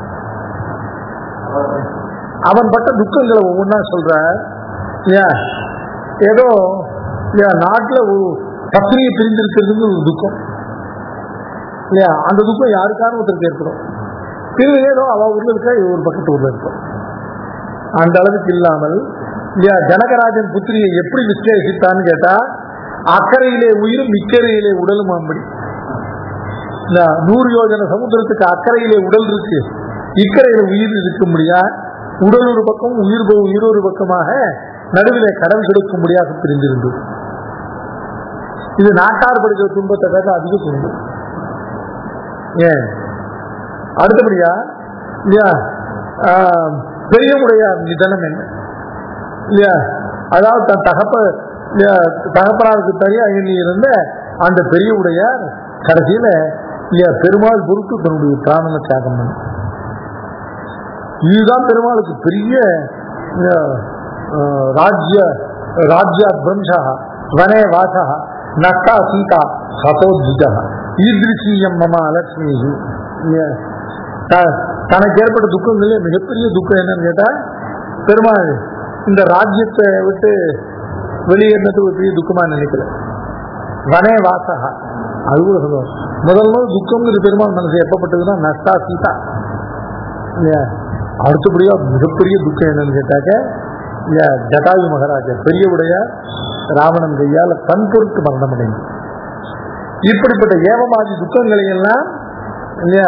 அவன் பட்ட துக்கங்களை ஒவ்வொன்றா சொல்ற ஏன் ஏதோ ஏன் நாட்டுல ஒரு பத்திரிகை பிரிந்திருக்கிறது ஒரு துக்கம் இல்லையா அந்த துக்கம் யாருக்கான ஒருத்தருக்கு ஏற்படும் இது ஏதோ அவ ஊர்ல இருக்கா இவ ஒரு பக்கத்து ஊர்ல இருக்கும் அந்த அளவுக்கு இல்லாமல் இல்லையா ஜனகராஜன் புத்திரியை எப்படி விசேஷித்தான்னு கேட்டா அக்கறையிலே உயிரும் இக்கரையிலே உடலும் அம்படி இந்த நூறு யோஜன சமுத்திரத்துக்கு அக்கறையிலே உடல் இருக்கு இக்கரையில உயிர் இருக்க முடியா உடல் ஒரு பக்கம் உயிர் போ- உயிர் ஒரு பக்கமாக நடுவிலே கடல் கெடுக்கும்படியாக பிரிந்திருந்தது இது நாட்டார் படிக்கிற துன்பத்தை கேட்ட அதிக துன்பம் ஏன் அடுத்தபடியா இல்லையா ஆஹ், பெரியவுடைய நிதனம் என்ன இல்லையா அதாவது தன் தகப்ப இல்லையா தகப்பனாருக்கு தனியா எண்ணி இருந்த அந்த பெரிய உடையார் கடைசியில இல்லையா பெருமாள் பொறுத்து தன்னுடைய பிராணனை தியாகம் பண்ண இதுதான் பெருமாளுக்கு பெரிய இல்லையா, ஆஹ், ராஜ்ய ராஜ்யாத்வம்சா வனே வாசா நட்டா சீதா சதோத்ஜிதா ஈதிருஷீயம் மம அலட்சுமி இல்லையா த- தனக்கு ஏற்பட்ட துக்கங்களே மிகப்பெரிய துக்கம் என்னன்னு கேட்டா பெருமாள் இந்த ராஜ்யத்தை விட்டு வெளியேறினது ஒரு பெரிய துக்கமா நினைக்கல வனே வாசகா அது கூட சொல்லுவோம் முதல் முதல் துக்கம்ங்கிற பெருமாள் மனசு எப்பப்பட்டதுன்னா நஷ்டா சீதா இல்லையா அடுத்தபடியா மிகப்பெரிய துக்கம் என்னன்னு கேட்டாக்க இல்லையா ஜட்டாயு மகாராஜா பெரிய உடைய ராவணன் கையால் கண் பொறுத்து மரணம் அடைந்து இப்படிப்பட்ட ஏவமாதி துக்கங்களை எல்லாம் இல்லையா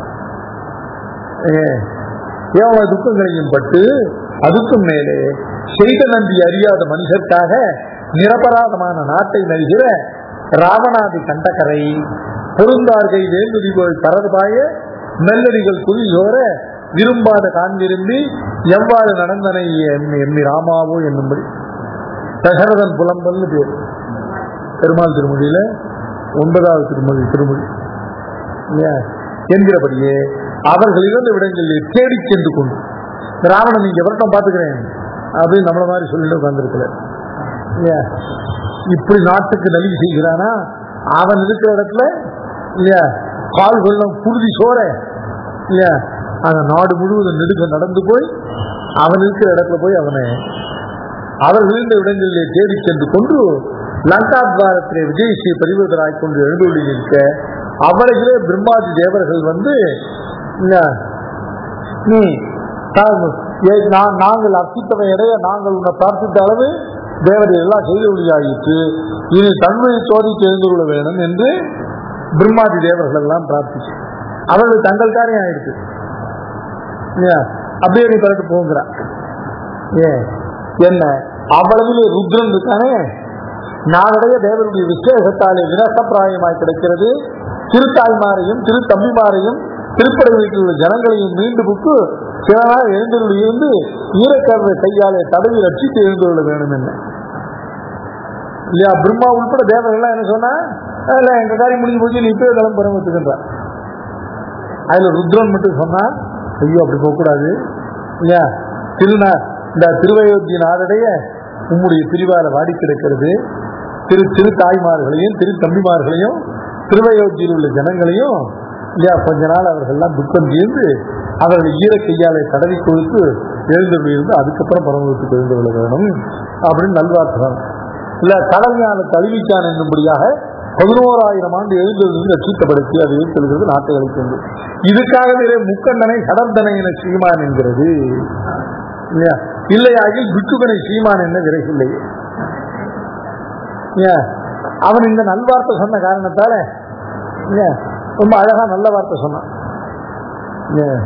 ஏவ துக்கங்களையும் பட்டு அதுக்கும் மேலே செய்த நம்பி அறியாத மனுஷருக்காக நிரபராதமான நாட்டை நல்கிற ராவணாதி கண்டகரை பொருந்தார்கை வேண்டுதி போல் பரதுபாய மெல்லடிகள் குதிசோர விரும்பாத கான் விரும்பி எவ்வாறு நடந்தனை எம்மி எம்மி ராமாவோ என்னும்படி தசரதன் புலம்பல்னு பேர் பெருமாள் திருமொழியில ஒன்பதாவது திருமொழி திருமொழி இல்லையா? என்கிறபடியே அவர்கள் இறந்த விடங்களில் தேடி சென்று கொண்டு இந்த ராவணன் நீங்க வரட்டும் பாத்துக்கிறேன் அப்படின்னு நம்மள மாதிரி சொல்லிட்டு உட்கார்ந்துருக்கல இல்லையா இப்படி நாட்டுக்கு நலிவு செய்கிறானா அவன் இருக்கிற இடத்துல இல்லையா கால் வெள்ளம் குருதி சோற இல்லையா அந்த நாடு முழுவதும் நெடுக நடந்து போய் அவன் இருக்கிற இடத்துல போய் அவனை அவர்கள் இந்த இடங்களிலே தேடி சென்று கொண்டு லங்காத்வாரத்திலே விஜயஸ்ரீ பரிவர்த்தனாய் கொண்டு எழுந்தொழி நிற்க அவர்களே பிரம்மாதி தேவர்கள் வந்து இல்ல, நீ தா- ஏ- நா- நாங்கள் அர்ப்பித்தவை இடைய நாங்கள் உன்னை பிரார்த்தித்த அளவு தேவதை எல்லாம் செய்து ஒளியாயிற்று இனி தன்மையை சோதித்து எழுந்து கொள்ள வேணும் என்று பிரம்மாதி தேவர்கள் எல்லாம் பிரார்த்திச்சு அவர்கள் தங்கள் காரியம் ஆயிடுச்சு இல்லையா? அப்படியே நீ பிறகு போங்கிறா ஏன் என்ன அவ்வளவிலே ருத்ரன் இருக்கானே நாளுடைய தேவருடைய விசேஷத்தாலே வினசப்பிராயமாய் கிடைக்கிறது திருத்தாய்மாரையும் திருத்தம்பிமாரையும் திருப்படை வீட்டில் உள்ள ஜனங்களையும் மீண்டு புக்கு சிலனாக எழுந்துள்ள இருந்து ஈரக்கருவை கையாலே தடவி ரட்சித்து எழுந்துள்ள வேணும் என்ன இல்லையா பிரம்மா உள்பட தேவர்கள்லாம் என்ன சொன்னா இல்ல எங்க காரியம் முடிஞ்சு போச்சு நீ இப்பவே கிளம்ப பரமத்துக்குன்றான் அதுல ருத்ரன் மட்டும் சொன்னா ஐயோ அப்படி போகக்கூடாது இல்லையா திருநா இந்த திருவயோத்தி நாளுடைய உம்முடைய பிரிவால வாடி கிடக்கிறது திரு திரு தாய்மார்களையும் திரு தம்பிமார்களையும் திருவயோத்தியில் உள்ள ஜனங்களையும் இல்லையா கொஞ்ச நாள் அவர்கள்லாம் துக்கம் தீர்ந்து அவர்கள் ஈர கையாலை தடவி கொடுத்து எழுந்து இருந்து அதுக்கப்புறம் பரமத்துக்கு எழுந்து கொள்ள வேணும் அப்படின்னு நல்வார்த்தை இல்ல கடல் ஞான தழுவிச்சான் என்னும்படியாக பதினோராயிரம் ஆண்டு எழுந்திருந்து ரட்சிக்கப்படுத்தி அது செல்கிறது நாட்டை அளிக்கிறது இதுக்காகவே முக்கண்ணனை கடந்தனை என சீமான் என்கிறது இல்லையா இல்லையாகில் பிட்டுகனை சீமான் என்ன விரைவில்லை ஏன் அவன் இந்த நல்வார்த்தை சொன்ன காரணத்தால ஏன் ரொம்ப அழகா நல்ல வார்த்தை சொன்னான் ஏன்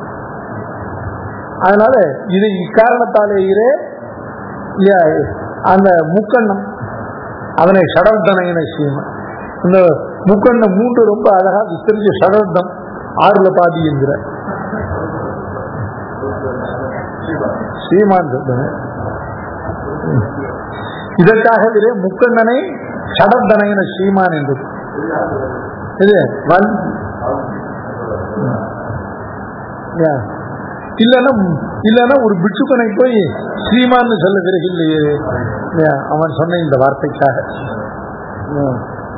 அதனால இது இக்காரணத்தாலேயே இல்லையா அந்த முக்கண்ணம் அவனை ஷடர்தனையின சீமன் இந்த முக்கண்ணம் மூன்று ரொம்ப அழகா விஸ்தரிச்ச ஷடர்தம் ஆறுல பாதி என்கிற சீமான் சொல்றேன் இதற்காகவே முக்கண்ணனை ஷடர்தனையின சீமான் என்று இது வன் யா. இல்லைன்னா இல்லைன்னா ஒரு பிட்சுக்கனை போய் ஸ்ரீமான்னு சொல்ல விரைகில்லையே யா, அவன் சொன்ன இந்த வார்த்தைக்காக யா.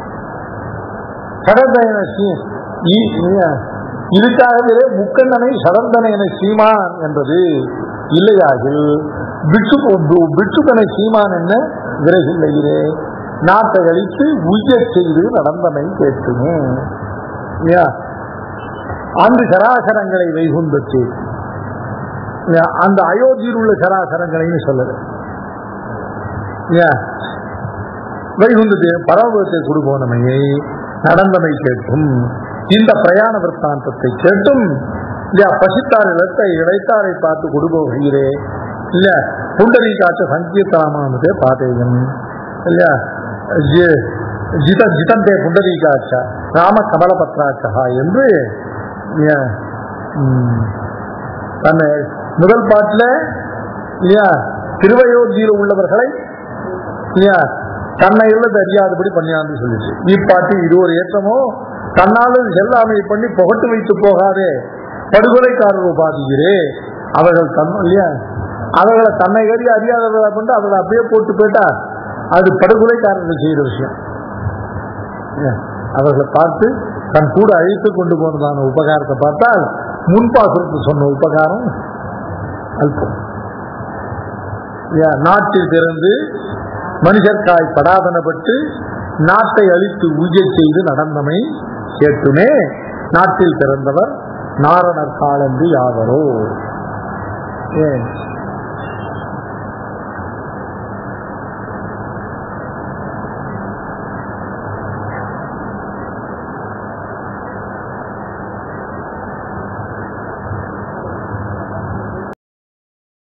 சடந்தயன ஸ்ரீ- இ- யா. இதுக்காகவே முக்கண்ணனை சடந்தனையன சீமான் என்பது இல்லையாகில் பிட்சு பிட்சுக்கனை சீமான் என்ன விரைகில்லையே நாட்டை அழித்து உய்யச் செய்து நடந்தமை கேட்டுமே யா. அந்த சராசரங்களை வைகுந்தச்சு அந்த அயோத்தியில் உள்ள சராசரங்களையும் சொல்லுது ஏன்? வைகுந்தத்தை பரவத்தை கொடுபோனமையை நடந்தமை கேட்டும் இந்த பிரயாண விற்த்தாந்தத்தை கேட்டும் இல்லையா பசித்தார் இழத்தை இழைத்தாரை பார்த்து கொடுபோகிறே இல்ல புண்டரி காற்ற சங்கீர்த்தனமானதே பாத்தேகன் இல்லையா ஜி- ஜித ஜிதந்தே புண்டரீகாச்ச ராம கமலபத்ராச்சா என்று ஏன், ம், தன்னை முதல் பாட்டில் இல்லையா திருவயோத்தியில் உள்ளவர்களை இல்லையா தன்னை உள்ளது அறியாதபடி பண்ணியாந்து சொல்லிச்சு இப்பாட்டு இது ஒரு ஏற்றமோ தன்னால் செல்லாமை பண்ணி புகட்டு வைத்து போகாதே படுகொலைக்காரர் உபாதிகிறே அவர்கள் தன் இல்லையா அவர்களை தன்னை கறி அறியாதவர்களா கொண்டு அவர்களை அப்படியே போட்டு போயிட்டா அது படுகொலைக்காரர்கள் செய்கிற விஷயம் இல்லையா? அவர்களை பார்த்து தன் கூட அழைத்து கொண்டு போனதான உபகாரத்தை பார்த்தால் முன்பாசுரத்து சொன்ன உபகாரம் அல்பம் இல்லையா? நாட்டில் பிறந்து மனுஷர்காய் படாதனப்பட்டு நாட்டை அழித்து உய்யச் செய்து நடந்தமை கேட்டுமே நாட்டில் பிறந்தவர் நாரணர் காலந்து யாவரோ ஏன்